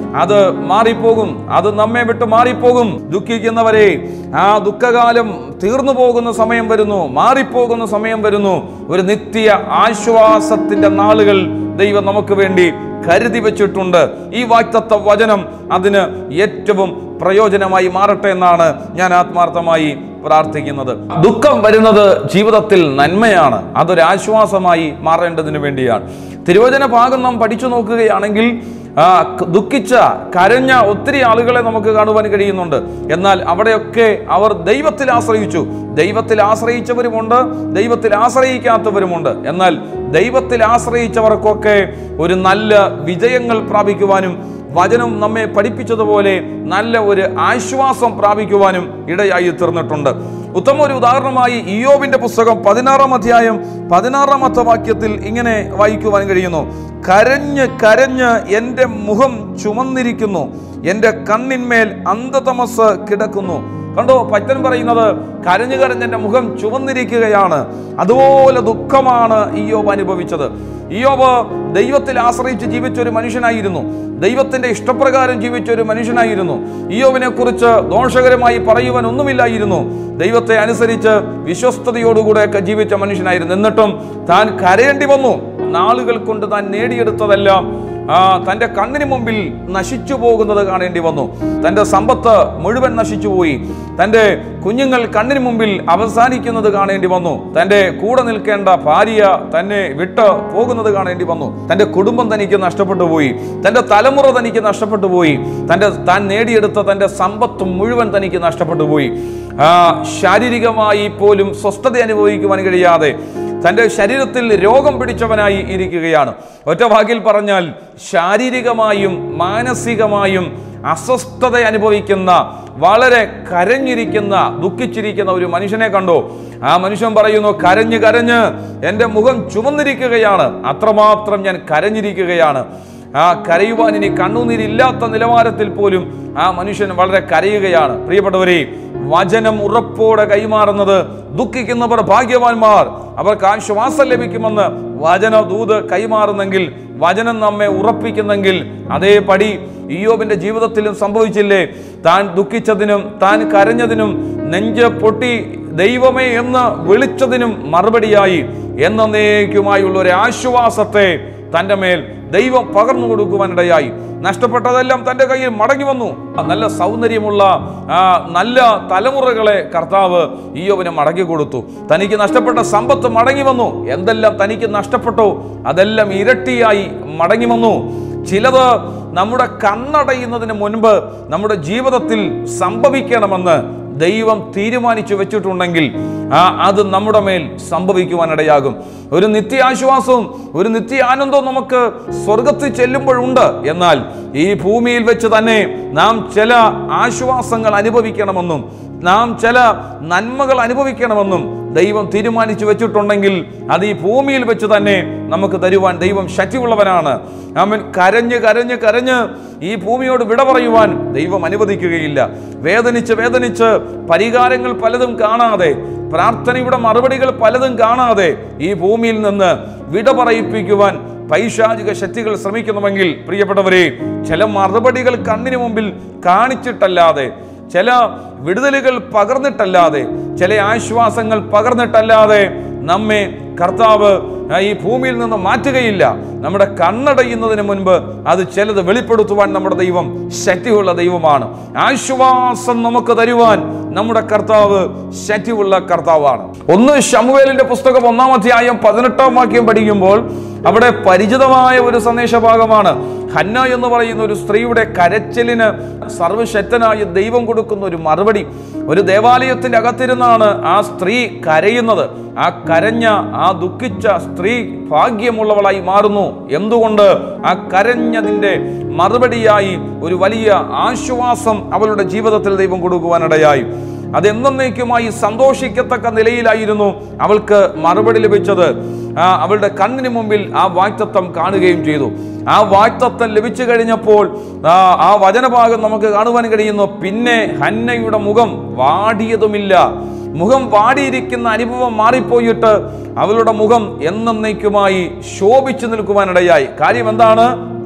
അത് മാറിപ്പോകും അത് നമ്മെ വിട്ട് മാറിപ്പോകും ദുഃഖിക്കുന്നവരെ ആ ദുഃഖകാലം തീർന്നു പോകുന്ന സമയം വരുന്നു മാറിപ്പോകുന്ന സമയം വരുന്നു ഒരു നിത്യ ആശ്വാസത്തിന്റെ നാളുകൾ ദൈവം നമുക്ക് വേണ്ടി കരുതി വെച്ചിട്ടുണ്ട് ഈ വാക്തത്വ വചനം അതിന് ഏറ്റവും പ്രയോജനമായി മാറട്ടെ എന്നാണ് ഞാൻ ആത്മാർത്ഥമായി പ്രാർത്ഥിക്കുന്നത് ദുഃഖം വരുന്നത് ജീവിതത്തിൽ നന്മയാണ് അതൊരു ആശ്വാസമായി മാറേണ്ടതിന് വേണ്ടിയാണ് തിരുവചന ഭാഗം നാം പഠിച്ചു നോക്കുകയാണെങ്കിൽ ആ, ക- ദുഃഖിച്ച കരഞ്ഞ ഒത്തിരി ആളുകളെ നമുക്ക് കാണുവാൻ കഴിയുന്നുണ്ട് എന്നാൽ അവിടെയൊക്കെ അവർ ദൈവത്തിൽ ആശ്രയിച്ചു ദൈവത്തിൽ ആശ്രയിച്ചവരുമുണ്ട് ദൈവത്തിൽ ആശ്രയിക്കാത്തവരുമുണ്ട് എന്നാൽ ദൈവത്തിൽ ആശ്രയിച്ചവർക്കൊക്കെ ഒരു നല്ല വിജയങ്ങൾ പ്രാപിക്കുവാനും വചനം നമ്മെ പഠിപ്പിച്ചതുപോലെ നല്ല ഒരു ആശ്വാസം പ്രാപിക്കുവാനും ഇടയായി തീർന്നിട്ടുണ്ട് ഉത്തമ ഒരു ഉദാഹരണമായി ഇയോബിന്റെ പുസ്തകം പതിനാറാം അധ്യായം പതിനാറാമത്തെ വാക്യത്തിൽ ഇങ്ങനെ വായിക്കുവാൻ കഴിയുന്നു കരഞ്ഞ് കരഞ്ഞ് എൻ്റെ മുഖം ചുമന്നിരിക്കുന്നു എൻ്റെ കണ്ണിന്മേൽ അന്ധതമസ് കിടക്കുന്നു കണ്ടോ പറ്റൻ പറയുന്നത് കരഞ്ഞു കരഞ്ഞ് എൻ്റെ മുഖം ചുവന്നിരിക്കുകയാണ് അതുപോലെ ദുഃഖമാണ് ഇയോബ് അനുഭവിച്ചത് ഇയോബ് ദൈവത്തിൽ ആശ്രയിച്ച് ജീവിച്ച ഒരു മനുഷ്യനായിരുന്നു ദൈവത്തിന്റെ ഇഷ്ടപ്രകാരം ജീവിച്ച ഒരു മനുഷ്യനായിരുന്നു ഇയോബിനെ കുറിച്ച് ദോഷകരമായി പറയുവാൻ ഒന്നുമില്ലായിരുന്നു ദൈവത്തെ അനുസരിച്ച് വിശ്വസ്തയോടുകൂടെ ഒക്കെ ജീവിച്ച മനുഷ്യനായിരുന്നു എന്നിട്ടും താൻ കരയേണ്ടി വന്നു നാളുകൾ കൊണ്ട് താൻ നേടിയെടുത്തതെല്ലാം ആ തൻ്റെ കണ്ണിന് മുമ്പിൽ നശിച്ചു പോകുന്നത് കാണേണ്ടി വന്നു തൻ്റെ സമ്പത്ത് മുഴുവൻ നശിച്ചുപോയി തൻ്റെ കുഞ്ഞുങ്ങൾ കണ്ണിന് മുമ്പിൽ അവസാനിക്കുന്നത് കാണേണ്ടി വന്നു തൻ്റെ കൂടെ നിൽക്കേണ്ട ഭാര്യ തന്നെ വിട്ട് പോകുന്നത് കാണേണ്ടി വന്നു തൻ്റെ കുടുംബം തനിക്ക് നഷ്ടപ്പെട്ടു പോയി തൻ്റെ തലമുറ തനിക്ക് നഷ്ടപ്പെട്ടു പോയി തൻ്റെ താൻ നേടിയെടുത്ത തൻ്റെ സമ്പത്ത് മുഴുവൻ തനിക്ക് നഷ്ടപ്പെട്ടു പോയി ആ ശാരീരികമായി പോലും സ്വസ്ഥത അനുഭവിക്കുവാൻ കഴിയാതെ തൻ്റെ ശരീരത്തിൽ രോഗം പിടിച്ചവനായി ഇരിക്കുകയാണ് ഒറ്റ വാക്കിൽ പറഞ്ഞാൽ ശാരീരികമായും മാനസികമായും അസ്വസ്ഥത അനുഭവിക്കുന്ന വളരെ കരഞ്ഞിരിക്കുന്ന ദുഃഖിച്ചിരിക്കുന്ന ഒരു മനുഷ്യനെ കണ്ടു ആ മനുഷ്യൻ പറയുന്നു കരഞ്ഞ് കരഞ്ഞ് എൻ്റെ മുഖം ചുമന്നിരിക്കുകയാണ് അത്രമാത്രം ഞാൻ കരഞ്ഞിരിക്കുകയാണ് ആ കരയുവാൻ ഇനി കണ്ണുനീരില്ലാത്ത നിലവാരത്തിൽ പോലും ആ മനുഷ്യൻ വളരെ കരയുകയാണ് പ്രിയപ്പെട്ടവരെ വചനം ഉറപ്പോടെ കൈമാറുന്നത് ദുഃഖിക്കുന്നവർ ഭാഗ്യവാന്മാർ അവർക്ക് ആശ്വാസം ലഭിക്കുമെന്ന് വചന ദൂത് കൈമാറുന്നെങ്കിൽ വചനം നമ്മെ ഉറപ്പിക്കുന്നെങ്കിൽ അതേപടി ഇയോബിന്റെ ജീവിതത്തിലും സംഭവിച്ചില്ലേ താൻ ദുഃഖിച്ചതിനും താൻ കരഞ്ഞതിനും നെഞ്ച് പൊട്ടി ദൈവമേ എന്ന് വിളിച്ചതിനും മറുപടിയായി എന്നേക്കുമായുള്ള ഒരു ആശ്വാസത്തെ തൻ്റെ മേൽ ദൈവം പകർന്നു കൊടുക്കുവാനിടയായി നഷ്ടപ്പെട്ടതെല്ലാം തൻ്റെ കയ്യിൽ മടങ്ങി വന്നു നല്ല സൗന്ദര്യമുള്ള ആ, നല്ല തലമുറകളെ കർത്താവ് ഈയോവിന് മടങ്ങി കൊടുത്തു തനിക്ക് നഷ്ടപ്പെട്ട സമ്പത്ത് മടങ്ങി വന്നു എന്തെല്ലാം തനിക്ക് നഷ്ടപ്പെട്ടോ അതെല്ലാം ഇരട്ടിയായി മടങ്ങി വന്നു ചിലത് നമ്മുടെ കണ്ണടയുന്നതിന് മുൻപ് നമ്മുടെ ജീവിതത്തിൽ സംഭവിക്കണമെന്ന് ദൈവം തീരുമാനിച്ചു വെച്ചിട്ടുണ്ടെങ്കിൽ ആ അത് നമ്മുടെ മേൽ സംഭവിക്കുവാനിടയാകും ഒരു നിത്യാശ്വാസവും ഒരു നിത്യ ആനന്ദവും നമുക്ക് സ്വർഗത്തിൽ ചെല്ലുമ്പോഴുണ്ട് എന്നാൽ ഈ ഭൂമിയിൽ വെച്ച് തന്നെ നാം ചില ആശ്വാസങ്ങൾ അനുഭവിക്കണമെന്നും നാം ചില നന്മകൾ അനുഭവിക്കണമെന്നും ദൈവം തീരുമാനിച്ചു വെച്ചിട്ടുണ്ടെങ്കിൽ അത് ഈ ഭൂമിയിൽ വെച്ച് തന്നെ നമുക്ക് തരുവാൻ ദൈവം ശക്തിയുള്ളവനാണ് അവൻ കരഞ്ഞ് കരഞ്ഞ് കരഞ്ഞ് ഈ ഭൂമിയോട് വിട പറയുവാൻ ദൈവം അനുവദിക്കുകയില്ല വേദനിച്ച് വേദനിച്ച് പരിഹാരങ്ങൾ പലതും കാണാതെ പ്രാർത്ഥനയുടെ മറുപടികൾ പലതും കാണാതെ ഈ ഭൂമിയിൽ നിന്ന് വിട പറയിപ്പിക്കുവാൻ പൈശാചിക ശക്തികൾ ശ്രമിക്കുന്നുവെങ്കിൽ പ്രിയപ്പെട്ടവരെ ചില മറുപടികൾ കണ്ണിന് മുമ്പിൽ കാണിച്ചിട്ടല്ലാതെ ചില വിടുതലുകൾ പകർന്നിട്ടല്ലാതെ ചില ആശ്വാസങ്ങൾ പകർന്നിട്ടല്ലാതെ നമ്മെ കർത്താവ് ആ, ഈ ഭൂമിയിൽ നിന്ന് മാറ്റുകയില്ല നമ്മുടെ കണ്ണടയുന്നതിന് മുൻപ് അത് ചിലത് വെളിപ്പെടുത്തുവാൻ നമ്മുടെ ദൈവം ശക്തിയുള്ള ദൈവമാണ് ആശ്വാസം നമുക്ക് തരുവാൻ നമ്മുടെ കർത്താവ് ശക്തിയുള്ള കർത്താവാണ് ഒന്ന് ശമുവേലിന്റെ പുസ്തകം ഒന്നാം അധ്യായം പതിനെട്ടാം വാക്യം പഠിക്കുമ്പോൾ അവിടെ പരിചിതമായ ഒരു സന്ദേശഭാഗമാണ് ഹന്ന എന്ന് പറയുന്ന ഒരു സ്ത്രീയുടെ കരച്ചിലിന് സർവശക്തനായ ദൈവം കൊടുക്കുന്ന ഒരു മറുപടി ഒരു ദേവാലയത്തിന്റെ അകത്തിരുന്നാണ് ആ സ്ത്രീ കരയുന്നത് ആ കരഞ്ഞ ആ ദുഃഖിച്ച സ്ത്രീ ഭാഗ്യമുള്ളവളായി മാറുന്നു എന്തുകൊണ്ട് ആ കരഞ്ഞതിന്റെ മറുപടിയായി ഒരു വലിയ ആശ്വാസം അവളുടെ ജീവിതത്തിൽ ദൈവം കൊടുക്കുവാനിടയായി അതെന്നേക്കുമായി സന്തോഷിക്കത്തക്ക നിലയിലായിരുന്നു അവൾക്ക് മറുപടി ലഭിച്ചത് ആ, അവളുടെ കണ്ണിന് മുമ്പിൽ ആ വാക്തത്വം കാണുകയും ചെയ്തു ആ വാക്തത്വം ലഭിച്ചു കഴിഞ്ഞപ്പോൾ ആ, ആ വചനഭാഗം നമുക്ക് കാണുവാൻ കഴിയുന്നു പിന്നെ ഹന്നയുടെ മുഖം വാടിയതുമില്ല മുഖം വാടിയിരിക്കുന്ന അനുഭവം മാറിപ്പോയിട്ട് അവളുടെ മുഖം എന്നേക്കുമായി ശോഭിച്ചു നിൽക്കുവാനിടയായി കാര്യം എന്താണ്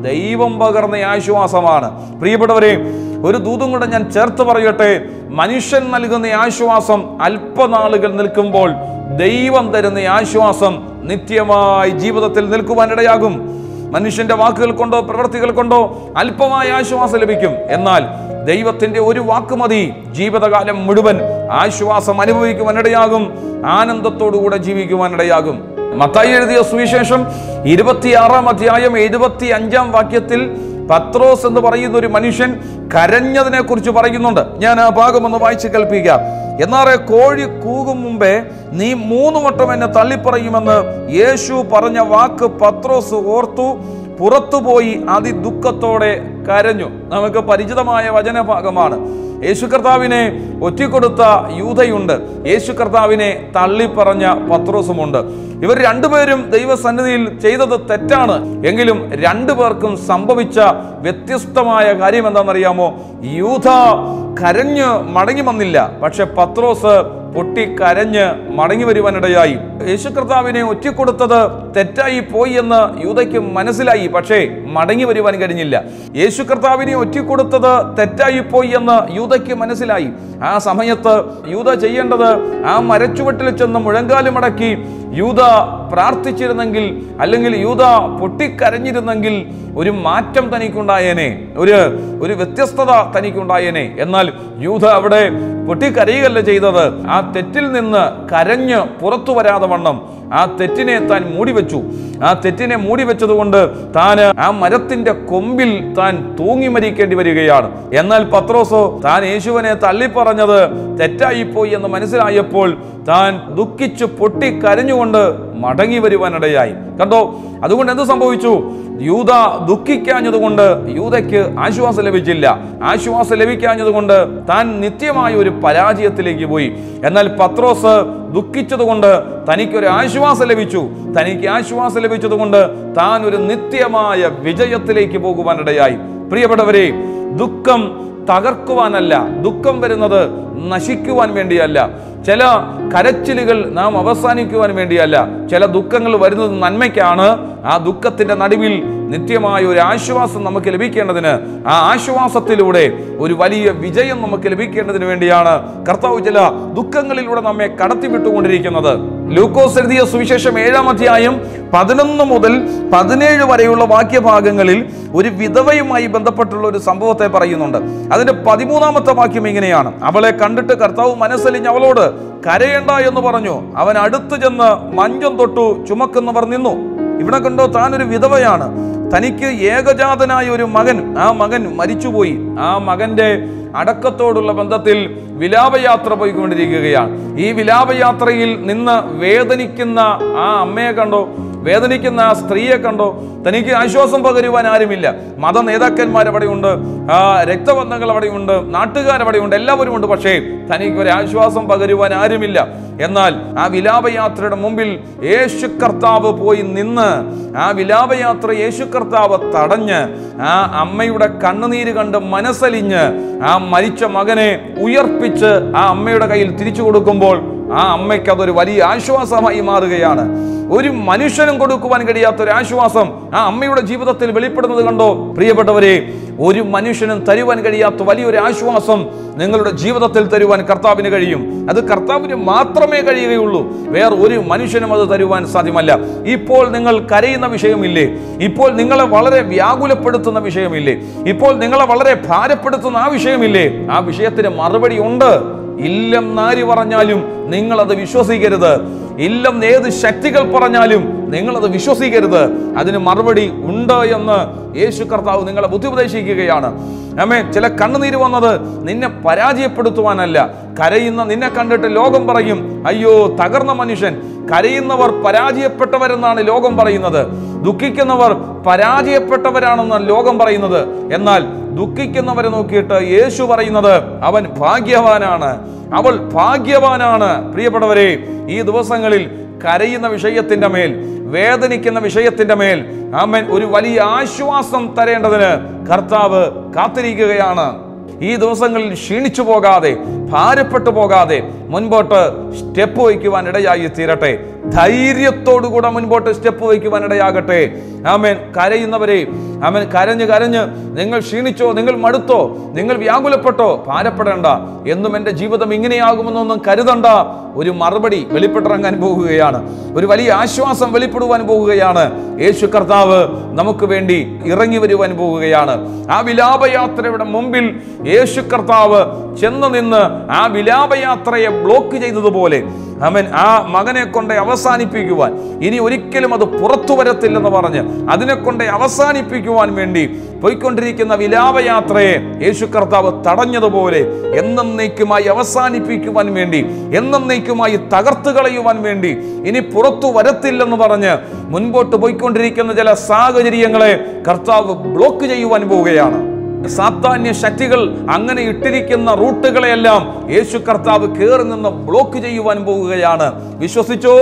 ദൈവം പകർന്ന ആശ്വാസമാണ് പ്രിയപ്പെട്ടവരെ ഒരു ദൂതും കൂടെ ഞാൻ ചേർത്ത് പറയട്ടെ മനുഷ്യൻ നൽകുന്ന ആശ്വാസം അല്പനാളുകൾ നിൽക്കുമ്പോൾ ദൈവം തരുന്ന ആശ്വാസം നിത്യമായി ജീവിതത്തിൽ നിൽക്കുവാനിടയാകും മനുഷ്യന്റെ വാക്കുകൾ കൊണ്ടോ പ്രവൃത്തികൾ കൊണ്ടോ അല്പമായ ആശ്വാസം ലഭിക്കും എന്നാൽ ദൈവത്തിന്റെ ഒരു വാക്ക് മതി ജീവിതകാലം മുഴുവൻ ആശ്വാസം അനുഭവിക്കുവാനിടയാകും ആനന്ദത്തോടുകൂടെ ജീവിക്കുവാനിടയാകും മത്തായി എഴുതിയ സുവിശേഷം ഇരുപത്തിയാറാം അധ്യായം എഴുപത്തി അഞ്ചാം വാക്യത്തിൽ പത്രോസ് എന്ന് പറയുന്ന ഒരു മനുഷ്യൻ കരഞ്ഞതിനെ കുറിച്ച് പറയുന്നുണ്ട് ഞാൻ ആ ഭാഗം ഒന്ന് വായിച്ച് കേൾപ്പിക്കാം എന്നാറെ കോഴി കൂകും മുമ്പേ നീ മൂന്ന് വട്ടം എന്നെ തള്ളിപ്പറയുമെന്ന് യേശു പറഞ്ഞ വാക്ക് പത്രോസ് ഓർത്തു പുറത്തുപോയി അതിദുഃഖത്തോടെ കരഞ്ഞു നമുക്ക് പരിചിതമായ വചനഭാഗമാണ് യേശു കർത്താവിനെ ഒറ്റിക്കൊടുത്ത യൂതയുണ്ട് യേശു കർത്താവിനെ തള്ളിപ്പറഞ്ഞ പത്രോസുമുണ്ട് ഇവർ രണ്ടുപേരും ദൈവസന്നിധിയിൽ ചെയ്തത് തെറ്റാണ് എങ്കിലും രണ്ടുപേർക്കും സംഭവിച്ച വ്യത്യസ്തമായ കാര്യം എന്താണെന്നറിയാമോ യൂത കരഞ്ഞ് മടങ്ങി വന്നില്ല പക്ഷെ പത്രോസ് പൊട്ടി കരഞ്ഞ് മടങ്ങി വരുവാനിടയായി യേശു കർത്താവിനെ ഒറ്റിക്കൊടുത്തത് തെറ്റായി പോയി എന്ന് യൂതയ്ക്ക് മനസ്സിലായി പക്ഷേ മടങ്ങി വരുവാൻ കഴിഞ്ഞില്ല യേശു കർത്താവിനെ ഒറ്റിക്കൊടുത്തത് തെറ്റായി പോയി എന്ന് യൂതയ്ക്ക് മനസ്സിലായി ആ സമയത്ത് യൂത ചെയ്യേണ്ടത് ആ മരച്ചുവട്ടിൽ ചെന്ന് മുഴങ്കാലും മടക്കി യൂത പ്രാർത്ഥിച്ചിരുന്നെങ്കിൽ അല്ലെങ്കിൽ യൂത പൊട്ടിക്കരഞ്ഞിരുന്നെങ്കിൽ ഒരു മാറ്റം തനിക്കുണ്ടായേനെ ഒരു ഒരു വ്യത്യസ്തത തനിക്കുണ്ടായേനെ എന്നാൽ യൂത അവിടെ പൊട്ടിക്കരയുകയല്ല ചെയ്തത് ആ തെറ്റിൽ നിന്ന് കരഞ്ഞ് പുറത്തു വരാതെ വണ്ണം ആ തെറ്റിനെ താൻ മൂടിവെച്ചു ആ തെറ്റിനെ മൂടിവെച്ചതുകൊണ്ട് താൻ ആ മരത്തിന്റെ കൊമ്പിൽ താൻ തൂങ്ങി മരിക്കേണ്ടി വരികയാണ് എന്നാൽ പത്രോസോ താൻ യേശുവിനെ തള്ളിപ്പറഞ്ഞത് തെറ്റായിപ്പോയി എന്ന് മനസ്സിലായപ്പോൾ താൻ ദുഃഖിച്ച് പൊട്ടി കരഞ്ഞുകൊണ്ട് മടങ്ങി വരുവാനിടയായി കണ്ടോ അതുകൊണ്ട് എന്ത് സംഭവിച്ചു യൂത ദുഃഖിക്കാഞ്ഞതുകൊണ്ട് യൂതയ്ക്ക് ആശ്വാസം ലഭിച്ചില്ല ആശ്വാസം ലഭിക്കാഞ്ഞതുകൊണ്ട് താൻ നിത്യമായ ഒരു പരാജയത്തിലേക്ക് പോയി എന്നാൽ പത്രോസ് ദുഃഖിച്ചതുകൊണ്ട് തനിക്കൊരു ആശ്വാസം ലഭിച്ചു തനിക്ക് ആശ്വാസം ലഭിച്ചതുകൊണ്ട് താൻ ഒരു നിത്യമായ വിജയത്തിലേക്ക് പോകുവാനിടയായി പ്രിയപ്പെട്ടവരെ ദുഃഖം തകർക്കുവാനല്ല ദുഃഖം വരുന്നത് നശിക്കുവാൻ വേണ്ടിയല്ല ചില കരച്ചിലുകൾ നാം അവസാനിക്കുവാൻ വേണ്ടിയല്ല ചില ദുഃഖങ്ങൾ വരുന്നത് നന്മയ്ക്കാണ് ആ ദുഃഖത്തിന്റെ നടുവിൽ നിത്യമായ ഒരു ആശ്വാസം നമുക്ക് ലഭിക്കേണ്ടതിന് ആ ആശ്വാസത്തിലൂടെ ഒരു വലിയ വിജയം നമുക്ക് ലഭിക്കേണ്ടതിന് വേണ്ടിയാണ് കർത്താവ് ചില ദുഃഖങ്ങളിലൂടെ നമ്മെ കടത്തിവിട്ടുകൊണ്ടിരിക്കുന്നത് ലൂക്കോസ് എഴുതിയ സുവിശേഷം ഏഴാം അധ്യായം പതിനൊന്ന് മുതൽ പതിനേഴ് വരെയുള്ള വാക്യഭാഗങ്ങളിൽ ഒരു വിധവയുമായി ബന്ധപ്പെട്ടുള്ള ഒരു സംഭവത്തെ പറയുന്നുണ്ട് അതിന്റെ പതിമൂന്നാമത്തെ വാക്യം ഇങ്ങനെയാണ് അവളെ കണ്ടിട്ട് കർത്താവ് മനസ്സലിഞ്ഞ് അവളോട് കരയണ്ട എന്ന് പറഞ്ഞു അവൻ അടുത്തു ചെന്ന് മഞ്ചം തൊട്ടു ചുമക്കുന്നവർ നിന്നു ഇവിടെ കണ്ടോ താൻ ഒരു വിധവയാണ് തനിക്ക് ഏകജാതനായ ഒരു മകൻ ആ മകൻ മരിച്ചുപോയി ആ മകന്റെ അടക്കത്തോടുള്ള ബന്ധത്തിൽ വിലാപയാത്ര പോയിക്കൊണ്ടിരിക്കുകയാണ് ഈ വിലാപയാത്രയിൽ നിന്ന് വേദനിക്കുന്ന ആ അമ്മയെ കണ്ടോ വേദനിക്കുന്ന ആ സ്ത്രീയെ കണ്ടോ തനിക്ക് ആശ്വാസം പകരുവാൻ ആരുമില്ല മത നേതാക്കന്മാർ അവിടെയുണ്ട് ആ രക്തബന്ധങ്ങൾ അവിടെയുണ്ട് നാട്ടുകാരവിടെയുണ്ട് എല്ലാവരും ഉണ്ട് പക്ഷേ തനിക്ക് ഒരു ആശ്വാസം പകരുവാൻ ആരുമില്ല എന്നാൽ ആ വിലാപയാത്രയുടെ മുമ്പിൽ യേശു കർത്താവ് പോയി നിന്ന് ആ വിലാപയാത്ര യേശു കർത്താവ് തടഞ്ഞ് ആ അമ്മയുടെ കണ്ണുനീര് കണ്ട് മനസ്സലിഞ്ഞ് ആ മരിച്ച മകനെ ഉയർപ്പിച്ച് ആ അമ്മയുടെ കയ്യിൽ തിരിച്ചു കൊടുക്കുമ്പോൾ ആ അമ്മയ്ക്ക് അതൊരു വലിയ ആശ്വാസമായി മാറുകയാണ് ഒരു മനുഷ്യനും കൊടുക്കുവാൻ കഴിയാത്ത ഒരു ആശ്വാസം ആ അമ്മയുടെ ജീവിതത്തിൽ വെളിപ്പെടുന്നത് കണ്ടോ പ്രിയപ്പെട്ടവരെ ഒരു മനുഷ്യനും തരുവാൻ കഴിയാത്ത വലിയൊരു ആശ്വാസം നിങ്ങളുടെ ജീവിതത്തിൽ തരുവാൻ കർത്താവിന് കഴിയും അത് കർത്താവിന് മാത്രമേ കഴിയുകയുള്ളൂ വേറെ ഒരു മനുഷ്യനും അത് തരുവാൻ സാധ്യമല്ല ഇപ്പോൾ നിങ്ങൾ കരയുന്ന വിഷയമില്ലേ ഇപ്പോൾ നിങ്ങളെ വളരെ വ്യാകുലപ്പെടുത്തുന്ന വിഷയമില്ലേ ഇപ്പോൾ നിങ്ങളെ വളരെ ഭാരപ്പെടുത്തുന്ന ആ വിഷയമില്ലേ ആ വിഷയത്തിന് മറുപടി ഉണ്ട് ഇല്ലം നാരി പറഞ്ഞാലും നിങ്ങൾ അത് വിശ്വസിക്കരുത് ഇല്ലം ഏത് ശക്തികൾ പറഞ്ഞാലും നിങ്ങൾ അത് വിശ്വസിക്കരുത് അതിന് മറുപടി ഉണ്ട് എന്ന് യേശു കർത്താവ് നിങ്ങളെ ബുദ്ധി ഉപദേശിക്കുകയാണ് അമ്മേ ചില കണ്ണുനീര് വന്നത് നിന്നെ പരാജയപ്പെടുത്തുവാനല്ല കരയുന്ന നിന്നെ കണ്ടിട്ട് ലോകം പറയും അയ്യോ തകർന്ന മനുഷ്യൻ കരയുന്നവർ പരാജയപ്പെട്ടവരെന്നാണ് ലോകം പറയുന്നത് ദുഃഖിക്കുന്നവർ പരാജയപ്പെട്ടവരാണെന്ന് ലോകം പറയുന്നത് എന്നാൽ ദുഃഖിക്കുന്നവരെ നോക്കിയിട്ട് യേശു പറയുന്നത് അവൻ ഭാഗ്യവാനാണ് അവൾ ഭാഗ്യവാനാണ് പ്രിയപ്പെട്ടവരെ ഈ ദിവസങ്ങളിൽ കരയുന്ന വിഷയത്തിന്റെ മേൽ വേദനിക്കുന്ന വിഷയത്തിന്റെ മേൽ അവൻ ഒരു വലിയ ആശ്വാസം തരേണ്ടതിന് കർത്താവ് കാത്തിരിക്കുകയാണ് ഈ ദിവസങ്ങളിൽ ക്ഷീണിച്ചു പോകാതെ ഭാരപ്പെട്ടു പോകാതെ മുൻപോട്ട് സ്റ്റെപ്പ് വയ്ക്കുവാൻ ഇടയായി തീരട്ടെ ധൈര്യത്തോടുകൂടെ മുൻപോട്ട് സ്റ്റെപ്പ് വയ്ക്കുവാൻ ഇടയാകട്ടെ ആമേൻ കരയുന്നവരെ ആമേൻ കരഞ്ഞ് കരഞ്ഞ് നിങ്ങൾ ക്ഷീണിച്ചോ നിങ്ങൾ മടുത്തോ നിങ്ങൾ വ്യാകുലപ്പെട്ടോ ഭാരപ്പെടേണ്ട എന്നും എൻ്റെ ജീവിതം ഇങ്ങനെയാകുമെന്നൊന്നും കരുതണ്ട ഒരു മറുപടി വെളിപ്പെട്ടിറങ്ങാൻ പോകുകയാണ് ഒരു വലിയ ആശ്വാസം വെളിപ്പെടുവാൻ പോകുകയാണ് യേശു കർത്താവ് നമുക്ക് വേണ്ടി ഇറങ്ങി വരുവാൻ പോവുകയാണ് ആ വിലാപയാത്രയുടെ മുമ്പിൽ യേശു കർത്താവ് ചെന്ന് നിന്ന് ആ വിലാപയാത്രയെ ബ്ലോക്ക് ചെയ്തതുപോലെ അവൻ ആ മകനെ കൊണ്ട് അവസാനിപ്പിക്കുവാൻ ഇനി ഒരിക്കലും അത് പുറത്തു വരത്തില്ലെന്ന് പറഞ്ഞ് അതിനെ കൊണ്ട് അവസാനിപ്പിക്കുവാൻ വേണ്ടി പോയിക്കൊണ്ടിരിക്കുന്ന വിലാപയാത്രയെ യേശു കർത്താവ് തടഞ്ഞതുപോലെ എന്നേക്കുമായി അവസാനിപ്പിക്കുവാൻ വേണ്ടി എന്നേക്കുമായി തകർത്ത് കളയുവാൻ വേണ്ടി ഇനി പുറത്തു വരത്തില്ലെന്ന് പറഞ്ഞ് മുൻപോട്ട് പോയിക്കൊണ്ടിരിക്കുന്ന ചില സാഹചര്യങ്ങളെ കർത്താവ് ബ്ലോക്ക് ചെയ്യുവാൻ പോവുകയാണ് സാത്താന്യ ശക്തികൾ അങ്ങനെ ഇട്ടിരിക്കുന്ന റൂട്ടുകളെയെല്ലാം യേശു കർത്താവ് കയറി നിന്ന് ബ്ലോക്ക് ചെയ്യുവാൻ പോവുകയാണ് വിശ്വസിച്ചോ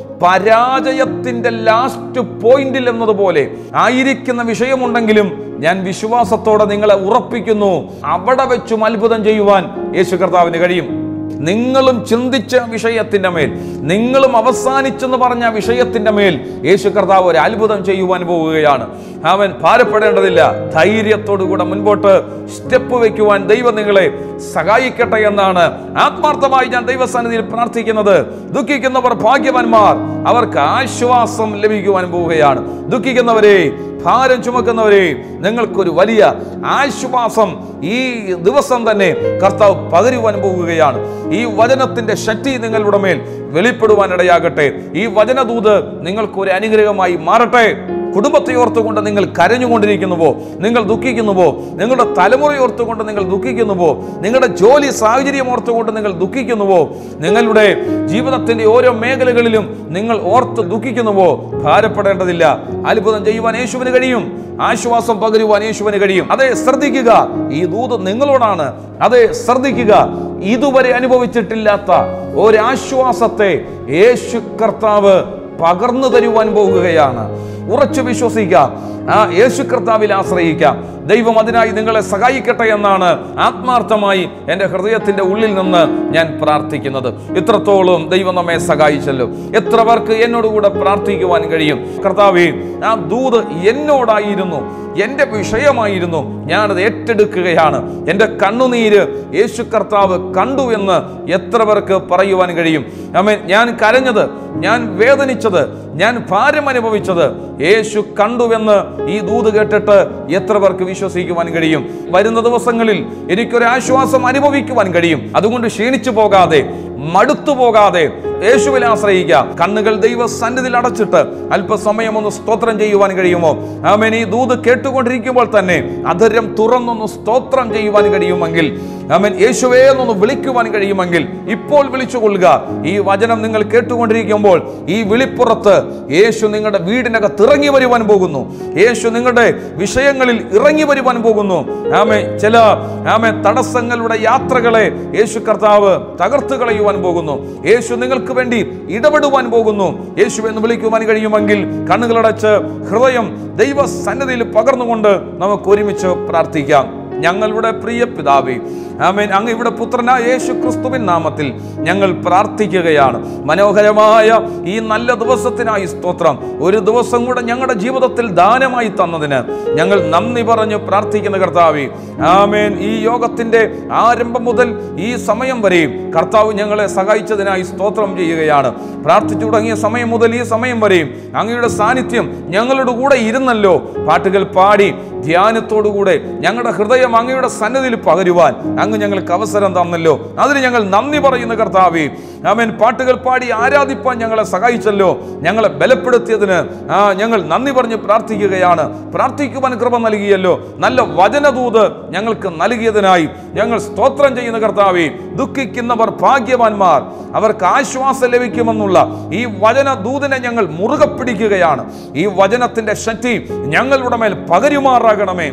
പരാജയത്തിന്റെ ലാസ്റ്റ് പോയിന്റിൽ എന്നതുപോലെ ആയിരിക്കുന്ന വിഷയമുണ്ടെങ്കിലും ഞാൻ വിശ്വാസത്തോടെ നിങ്ങളെ ഉറപ്പിക്കുന്നു അവിടെ വെച്ചും അത്ഭുതം ചെയ്യുവാൻ യേശു കർത്താവിന് കഴിയും നിങ്ങളും ചിന്തിച്ച വിഷയത്തിന്റെ മേൽ നിങ്ങളും അവസാനിച്ചെന്ന് പറഞ്ഞ വിഷയത്തിന്റെ മേൽ യേശു കർത്താവ് ഒരു അത്ഭുതം ചെയ്യുവാൻ പോവുകയാണ് അവൻ ഭാരപ്പെടേണ്ടതില്ല ധൈര്യത്തോടുകൂടെ മുൻപോട്ട് സ്റ്റെപ്പ് വെക്കുവാൻ ദൈവം നിങ്ങളെ സഹായിക്കട്ടെ എന്നാണ് ആത്മാർത്ഥമായി ഞാൻ ദൈവസന്നിധിയിൽ പ്രാർത്ഥിക്കുന്നത് ദുഃഖിക്കുന്നവർ ഭാഗ്യവാന്മാർ അവർക്ക് ആശ്വാസം ലഭിക്കുവാൻ പോവുകയാണ് ദുഃഖിക്കുന്നവരെ ഭാരം ചുമക്കുന്നവരെ നിങ്ങൾക്കൊരു വലിയ ആശ്വാസം ഈ ദിവസം തന്നെ കർത്താവ് പകരുവാൻ പോകുകയാണ് ഈ വചനത്തിന്റെ ശക്തി നിങ്ങളുടെ മേൽ വെളിപ്പെടുവാൻ ഇടയാകട്ടെ ഈ വചനദൂത് നിങ്ങൾക്കൊരു അനുഗ്രഹമായി മാറട്ടെ കുടുംബത്തെ ഓർത്തുകൊണ്ട് നിങ്ങൾ കരഞ്ഞുകൊണ്ടിരിക്കുന്നുവോ നിങ്ങൾ ദുഃഖിക്കുന്നുവോ നിങ്ങളുടെ തലമുറ ഓർത്തുകൊണ്ട് നിങ്ങൾ ദുഃഖിക്കുന്നുവോ നിങ്ങളുടെ ജോലി സാഹചര്യം ഓർത്തുകൊണ്ട് നിങ്ങൾ ദുഃഖിക്കുന്നുവോ നിങ്ങളുടെ ജീവിതത്തിന്റെ ഓരോ മേഖലകളിലും നിങ്ങൾ ഓർത്ത് ദുഃഖിക്കുന്നുവോ ഭാരപ്പെടേണ്ടതില്ല അത്ഭുതം ചെയ്യുവാൻ യേശുവിന് കഴിയും ആശ്വാസം പകരുവാൻ യേശുവിന് കഴിയും അതെ ശ്രദ്ധിക്കുക ഈ ദൂത് നിങ്ങളോടാണ് അതെ ശ്രദ്ധിക്കുക ഇതുവരെ അനുഭവിച്ചിട്ടില്ലാത്ത ഒരാശ്വാസത്തെ യേശു കർത്താവ് പകർന്നു തരുവാൻ പോകുകയാണ് ഉറച്ചു വിശ്വസിക്കാം ആ യേശു കർത്താവിൽ ആശ്രയിക്കാം ദൈവം അതിനായി നിങ്ങളെ സഹായിക്കട്ടെ എന്നാണ് ആത്മാർത്ഥമായി എൻ്റെ ഹൃദയത്തിന്റെ ഉള്ളിൽ നിന്ന് ഞാൻ പ്രാർത്ഥിക്കുന്നത് ഇത്രത്തോളം ദൈവം നമ്മെ സഹായിച്ചല്ലോ എത്ര പേർക്ക് എന്നോടുകൂടെ പ്രാർത്ഥിക്കുവാൻ കഴിയും കർത്താവേ ആ ദൂത് എന്നോടായിരുന്നു എൻ്റെ വിഷയമായിരുന്നു ഞാനത് ഏറ്റെടുക്കുകയാണ് എൻ്റെ കണ്ണുനീര് യേശു കർത്താവ് കണ്ടു എന്ന് എത്ര പേർക്ക് പറയുവാൻ കഴിയും അമ്മ ഞാൻ കരഞ്ഞത് ഞാൻ വേദനിച്ചത് ഞാൻ ഭാരം അനുഭവിച്ചത് യേശു കണ്ടുവെന്ന് ഈ ദൂത് കേട്ടിട്ട് എത്ര പേർക്ക് വിശ്വസിക്കുവാൻ കഴിയും വരുന്ന ദിവസങ്ങളിൽ എനിക്കൊരു ആശ്വാസം അനുഭവിക്കുവാൻ കഴിയും അതുകൊണ്ട് ക്ഷീണിച്ചു പോകാതെ മടുത്തു പോകാതെ യേശുവിൽ ആശ്രയിക്കുക കണ്ണുകൾ ദൈവ സന്നിധിയിൽ അടച്ചിട്ട് അല്പസമയം ഒന്ന് സ്തോത്രം ചെയ്യുവാൻ കഴിയുമോ ആമേൻ ഈ ദൂത് കേട്ടുകൊണ്ടിരിക്കുമ്പോൾ തന്നെ അധരം തുറന്നൊന്ന് സ്തോത്രം ചെയ്യുവാൻ കഴിയുമെങ്കിൽ ആമേൻ യേശുവേ എന്നൊന്ന് വിളിക്കുവാൻ കഴിയുമെങ്കിൽ ഇപ്പോൾ വിളിച്ചുകൊള്ളുക ഈ വചനം നിങ്ങൾ കേട്ടുകൊണ്ടിരിക്കുമ്പോൾ ഈ വിളിപ്പുറത്ത് യേശു നിങ്ങളുടെ വീടിനകത്ത് ഇറങ്ങി വരുവാൻ പോകുന്നു യേശു നിങ്ങളുടെ വിഷയങ്ങളിൽ ഇറങ്ങി വരുവാൻ പോകുന്നു ആമേ ചില ആമേ തടസ്സങ്ങളുടെ യാത്രകളെ യേശു കർത്താവ് തകർത്ത് കളയുവാൻ പോകുന്നു യേശു നിങ്ങൾക്ക് വേണ്ടി ഇടപെടുവാൻ പോകുന്നു യേശു എന്ന് വിളിക്കുവാൻ കഴിയുമെങ്കിൽ കണ്ണുകളടച്ച് ഹൃദയം ദൈവ സന്നദ്ധയിൽ പകർന്നുകൊണ്ട് നമുക്ക് ഒരുമിച്ച് പ്രാർത്ഥിക്കാം ഞങ്ങളുടെ പ്രിയ പിതാവേ ആമേൻ അങ്ങ് ഇവിടെ പുത്രനായ യേശു ക്രിസ്തുവിൻ നാമത്തിൽ ഞങ്ങൾ പ്രാർത്ഥിക്കുകയാണ് മനോഹരമായ ഈ നല്ല ദിവസത്തിനായി സ്തോത്രം ഒരു ദിവസം കൂടെ ഞങ്ങളുടെ ജീവിതത്തിൽ ദാനമായി തന്നതിന് ഞങ്ങൾ നന്ദി പറഞ്ഞു പ്രാർത്ഥിക്കുന്ന കർത്താവേ ആമേൻ ഈ യോഗത്തിന്റെ ആരംഭം മുതൽ ഈ സമയം വരെയും കർത്താവ് ഞങ്ങളെ സഹായിച്ചതിനായി സ്തോത്രം ചെയ്യുകയാണ് പ്രാർത്ഥിച്ചു തുടങ്ങിയ സമയം മുതൽ ഈ സമയം വരെയും അങ്ങയുടെ സാന്നിധ്യം ഞങ്ങളുടെ കൂടെ ഇരുന്നല്ലോ പാട്ടുകൾ പാടി ധ്യാനത്തോടുകൂടെ ഞങ്ങളുടെ ഹൃദയം അങ്ങയുടെ സന്നദ്ധിയിൽ പകരുവാൻ അങ്ങ് ഞങ്ങൾക്ക് അവസരം തന്നല്ലോ അതിന് ഞങ്ങൾ നന്ദി പറയുന്ന കർത്താവേ ആമേൻ പാട്ടുകൾ പാടി ആരാധിപ്പാൻ ഞങ്ങളെ സഹായിച്ചല്ലോ ഞങ്ങളെ ബലപ്പെടുത്തിയതിന് ആ ഞങ്ങൾ നന്ദി പറഞ്ഞ് പ്രാർത്ഥിക്കുകയാണ് പ്രാർത്ഥിക്കുവാൻ കൃപ നൽകിയല്ലോ നല്ല വചനദൂത് ഞങ്ങൾക്ക് നൽകിയതിനായി ഞങ്ങൾ സ്തോത്രം ചെയ്യുന്ന കർത്താവേ ദുഃഖിക്കുന്നവർ ഭാഗ്യവാന്മാർ അവർക്ക് ആശ്വാസം ലഭിക്കുമെന്നുള്ള ഈ വചനദൂതിനെ ഞങ്ങൾ മുറുകെ പിടിക്കുകയാണ് ഈ വചനത്തിന്റെ ശക്തി ഞങ്ങളുടെ മേൽ പകരുമാറാകണമേ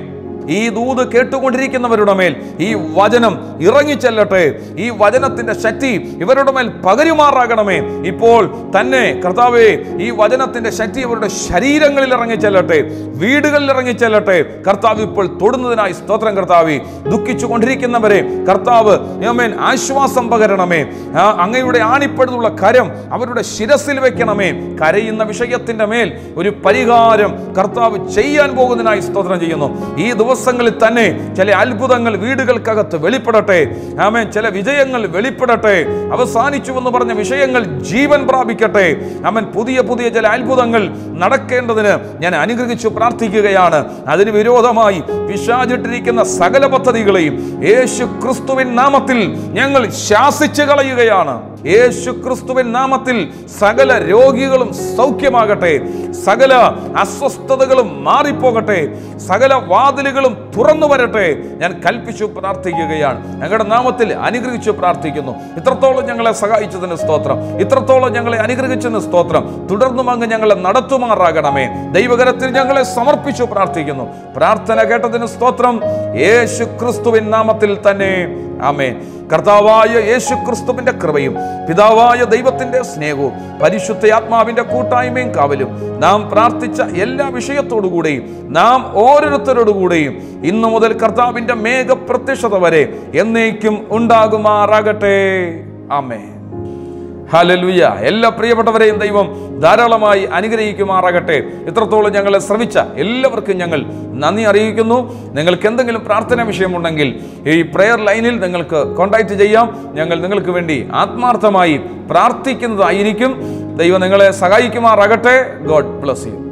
ഈ ദൂത് കേട്ടുകൊണ്ടിരിക്കുന്നവരുടെ മേൽ ഈ വചനം ഇറങ്ങിച്ചെല്ലട്ടെ ഈ വചനത്തിന്റെ ശക്തി ഇവരുടെ മേൽ പകരുമാറാകണമേ ഇപ്പോൾ തന്നെ കർത്താവേ ഈ വചനത്തിന്റെ ശക്തി ഇവരുടെ ശരീരങ്ങളിൽ ഇറങ്ങിച്ചെല്ലട്ടെ വീടുകളിൽ ഇറങ്ങിച്ചെല്ലട്ടെ കർത്താവ് ഇപ്പോൾ തൊടുന്നതിനായി സ്തോത്രം കർത്താവേ ദുഃഖിച്ചു കൊണ്ടിരിക്കുന്നവരെ കർത്താവ് ആമേൻ ആശ്വാസം പകരണമേ ആ, അങ്ങയുടെ ആണിപ്പെടുന്നുള്ള കരം അവരുടെ ശിരസിൽ വെക്കണമേ കരയുന്ന വിഷയത്തിന്റെ മേൽ ഒരു പരിഹാരം കർത്താവ് ചെയ്യാൻ പോകുന്നതിനായി സ്തോത്രം ചെയ്യുന്നു ഈ ദിവസങ്ങളിൽ തന്നെ ചില അത്ഭുതങ്ങൾ വീടുകൾക്കകത്ത് വെളിപ്പെടട്ടെ ആമേൻ ചില വിജയങ്ങൾ വെളിപ്പെടട്ടെ അവസാനിച്ചു എന്ന് പറഞ്ഞ വിഷയങ്ങൾ ജീവൻ പ്രാപിക്കട്ടെ ആമൻ പുതിയ പുതിയ ചില അത്ഭുതങ്ങൾ നടക്കേണ്ടതിന് ഞാൻ അനുഗ്രഹിച്ചു പ്രാർത്ഥിക്കുകയാണ് അതിന് വിരോധമായി വിശാചിട്ടിരിക്കുന്ന സകല പദ്ധതികളെയും യേശു ക്രിസ്തുവിൻ നാമത്തിൽ ഞങ്ങൾ ശാസിച്ചു കളയുകയാണ് യേശു ക്രിസ്തുവിൻ നാമത്തിൽ സകല രോഗികളും സൗഖ്യമാകട്ടെ സകല അസ്വസ്ഥതകളും മാറിപ്പോകട്ടെ സകല വാതിലുകളും തുറന്നു വരട്ടെ ഞാൻ കൽപ്പിച്ചു പ്രാർത്ഥിക്കുകയാണ് ഞങ്ങളുടെ നാമത്തിൽ അനുഗ്രഹിച്ചു പ്രാർത്ഥിക്കുന്നു ഇത്രത്തോളം ഞങ്ങളെ സഹായിച്ചതിന് സ്തോത്രം ഇത്രത്തോളം ഞങ്ങളെ അനുഗ്രഹിച്ചതിന് സ്തോത്രം തുടർന്നും അങ്ങ് ഞങ്ങളെ നടത്തുമാറാകണമേ ദൈവകരത്തിൽ ഞങ്ങളെ സമർപ്പിച്ചു പ്രാർത്ഥിക്കുന്നു പ്രാർത്ഥന കേട്ടതിന് സ്തോത്രം യേശു ക്രിസ്തുവിൻ നാമത്തിൽ തന്നെ ആമേൻ കർത്താവായ യേശു ക്രിസ്തുവിന്റെ കൃപയും പിതാവായ ദൈവത്തിന്റെ സ്നേഹവും പരിശുദ്ധ ആത്മാവിന്റെ കൂട്ടായ്മയും കാവലും നാം പ്രാർത്ഥിച്ച എല്ലാ വിഷയത്തോടുകൂടെയും നാം ഓരോരുത്തരോടുകൂടെയും ഇന്നു മുതൽ കർത്താവിന്റെ മേഘപ്രത്യക്ഷത വരെ എന്നേക്കും ഉണ്ടാകുമാറാകട്ടെ ആമേ ഹലലുയ എല്ലാ പ്രിയപ്പെട്ടവരെയും ദൈവം ധാരാളമായി അനുഗ്രഹിക്കുമാറാകട്ടെ ഇത്രത്തോളം ഞങ്ങളെ ശ്രമിച്ച എല്ലാവർക്കും ഞങ്ങൾ നന്ദി അറിയിക്കുന്നു നിങ്ങൾക്ക് എന്തെങ്കിലും പ്രാർത്ഥന വിഷയമുണ്ടെങ്കിൽ ഈ പ്രെയർ ലൈനിൽ നിങ്ങൾക്ക് കോൺടാക്റ്റ് ചെയ്യാം ഞങ്ങൾ നിങ്ങൾക്ക് വേണ്ടി ആത്മാർത്ഥമായി പ്രാർത്ഥിക്കുന്നതായിരിക്കും ദൈവം നിങ്ങളെ സഹായിക്കുമാറാകട്ടെ ഗോഡ് ബ്ലസ് യു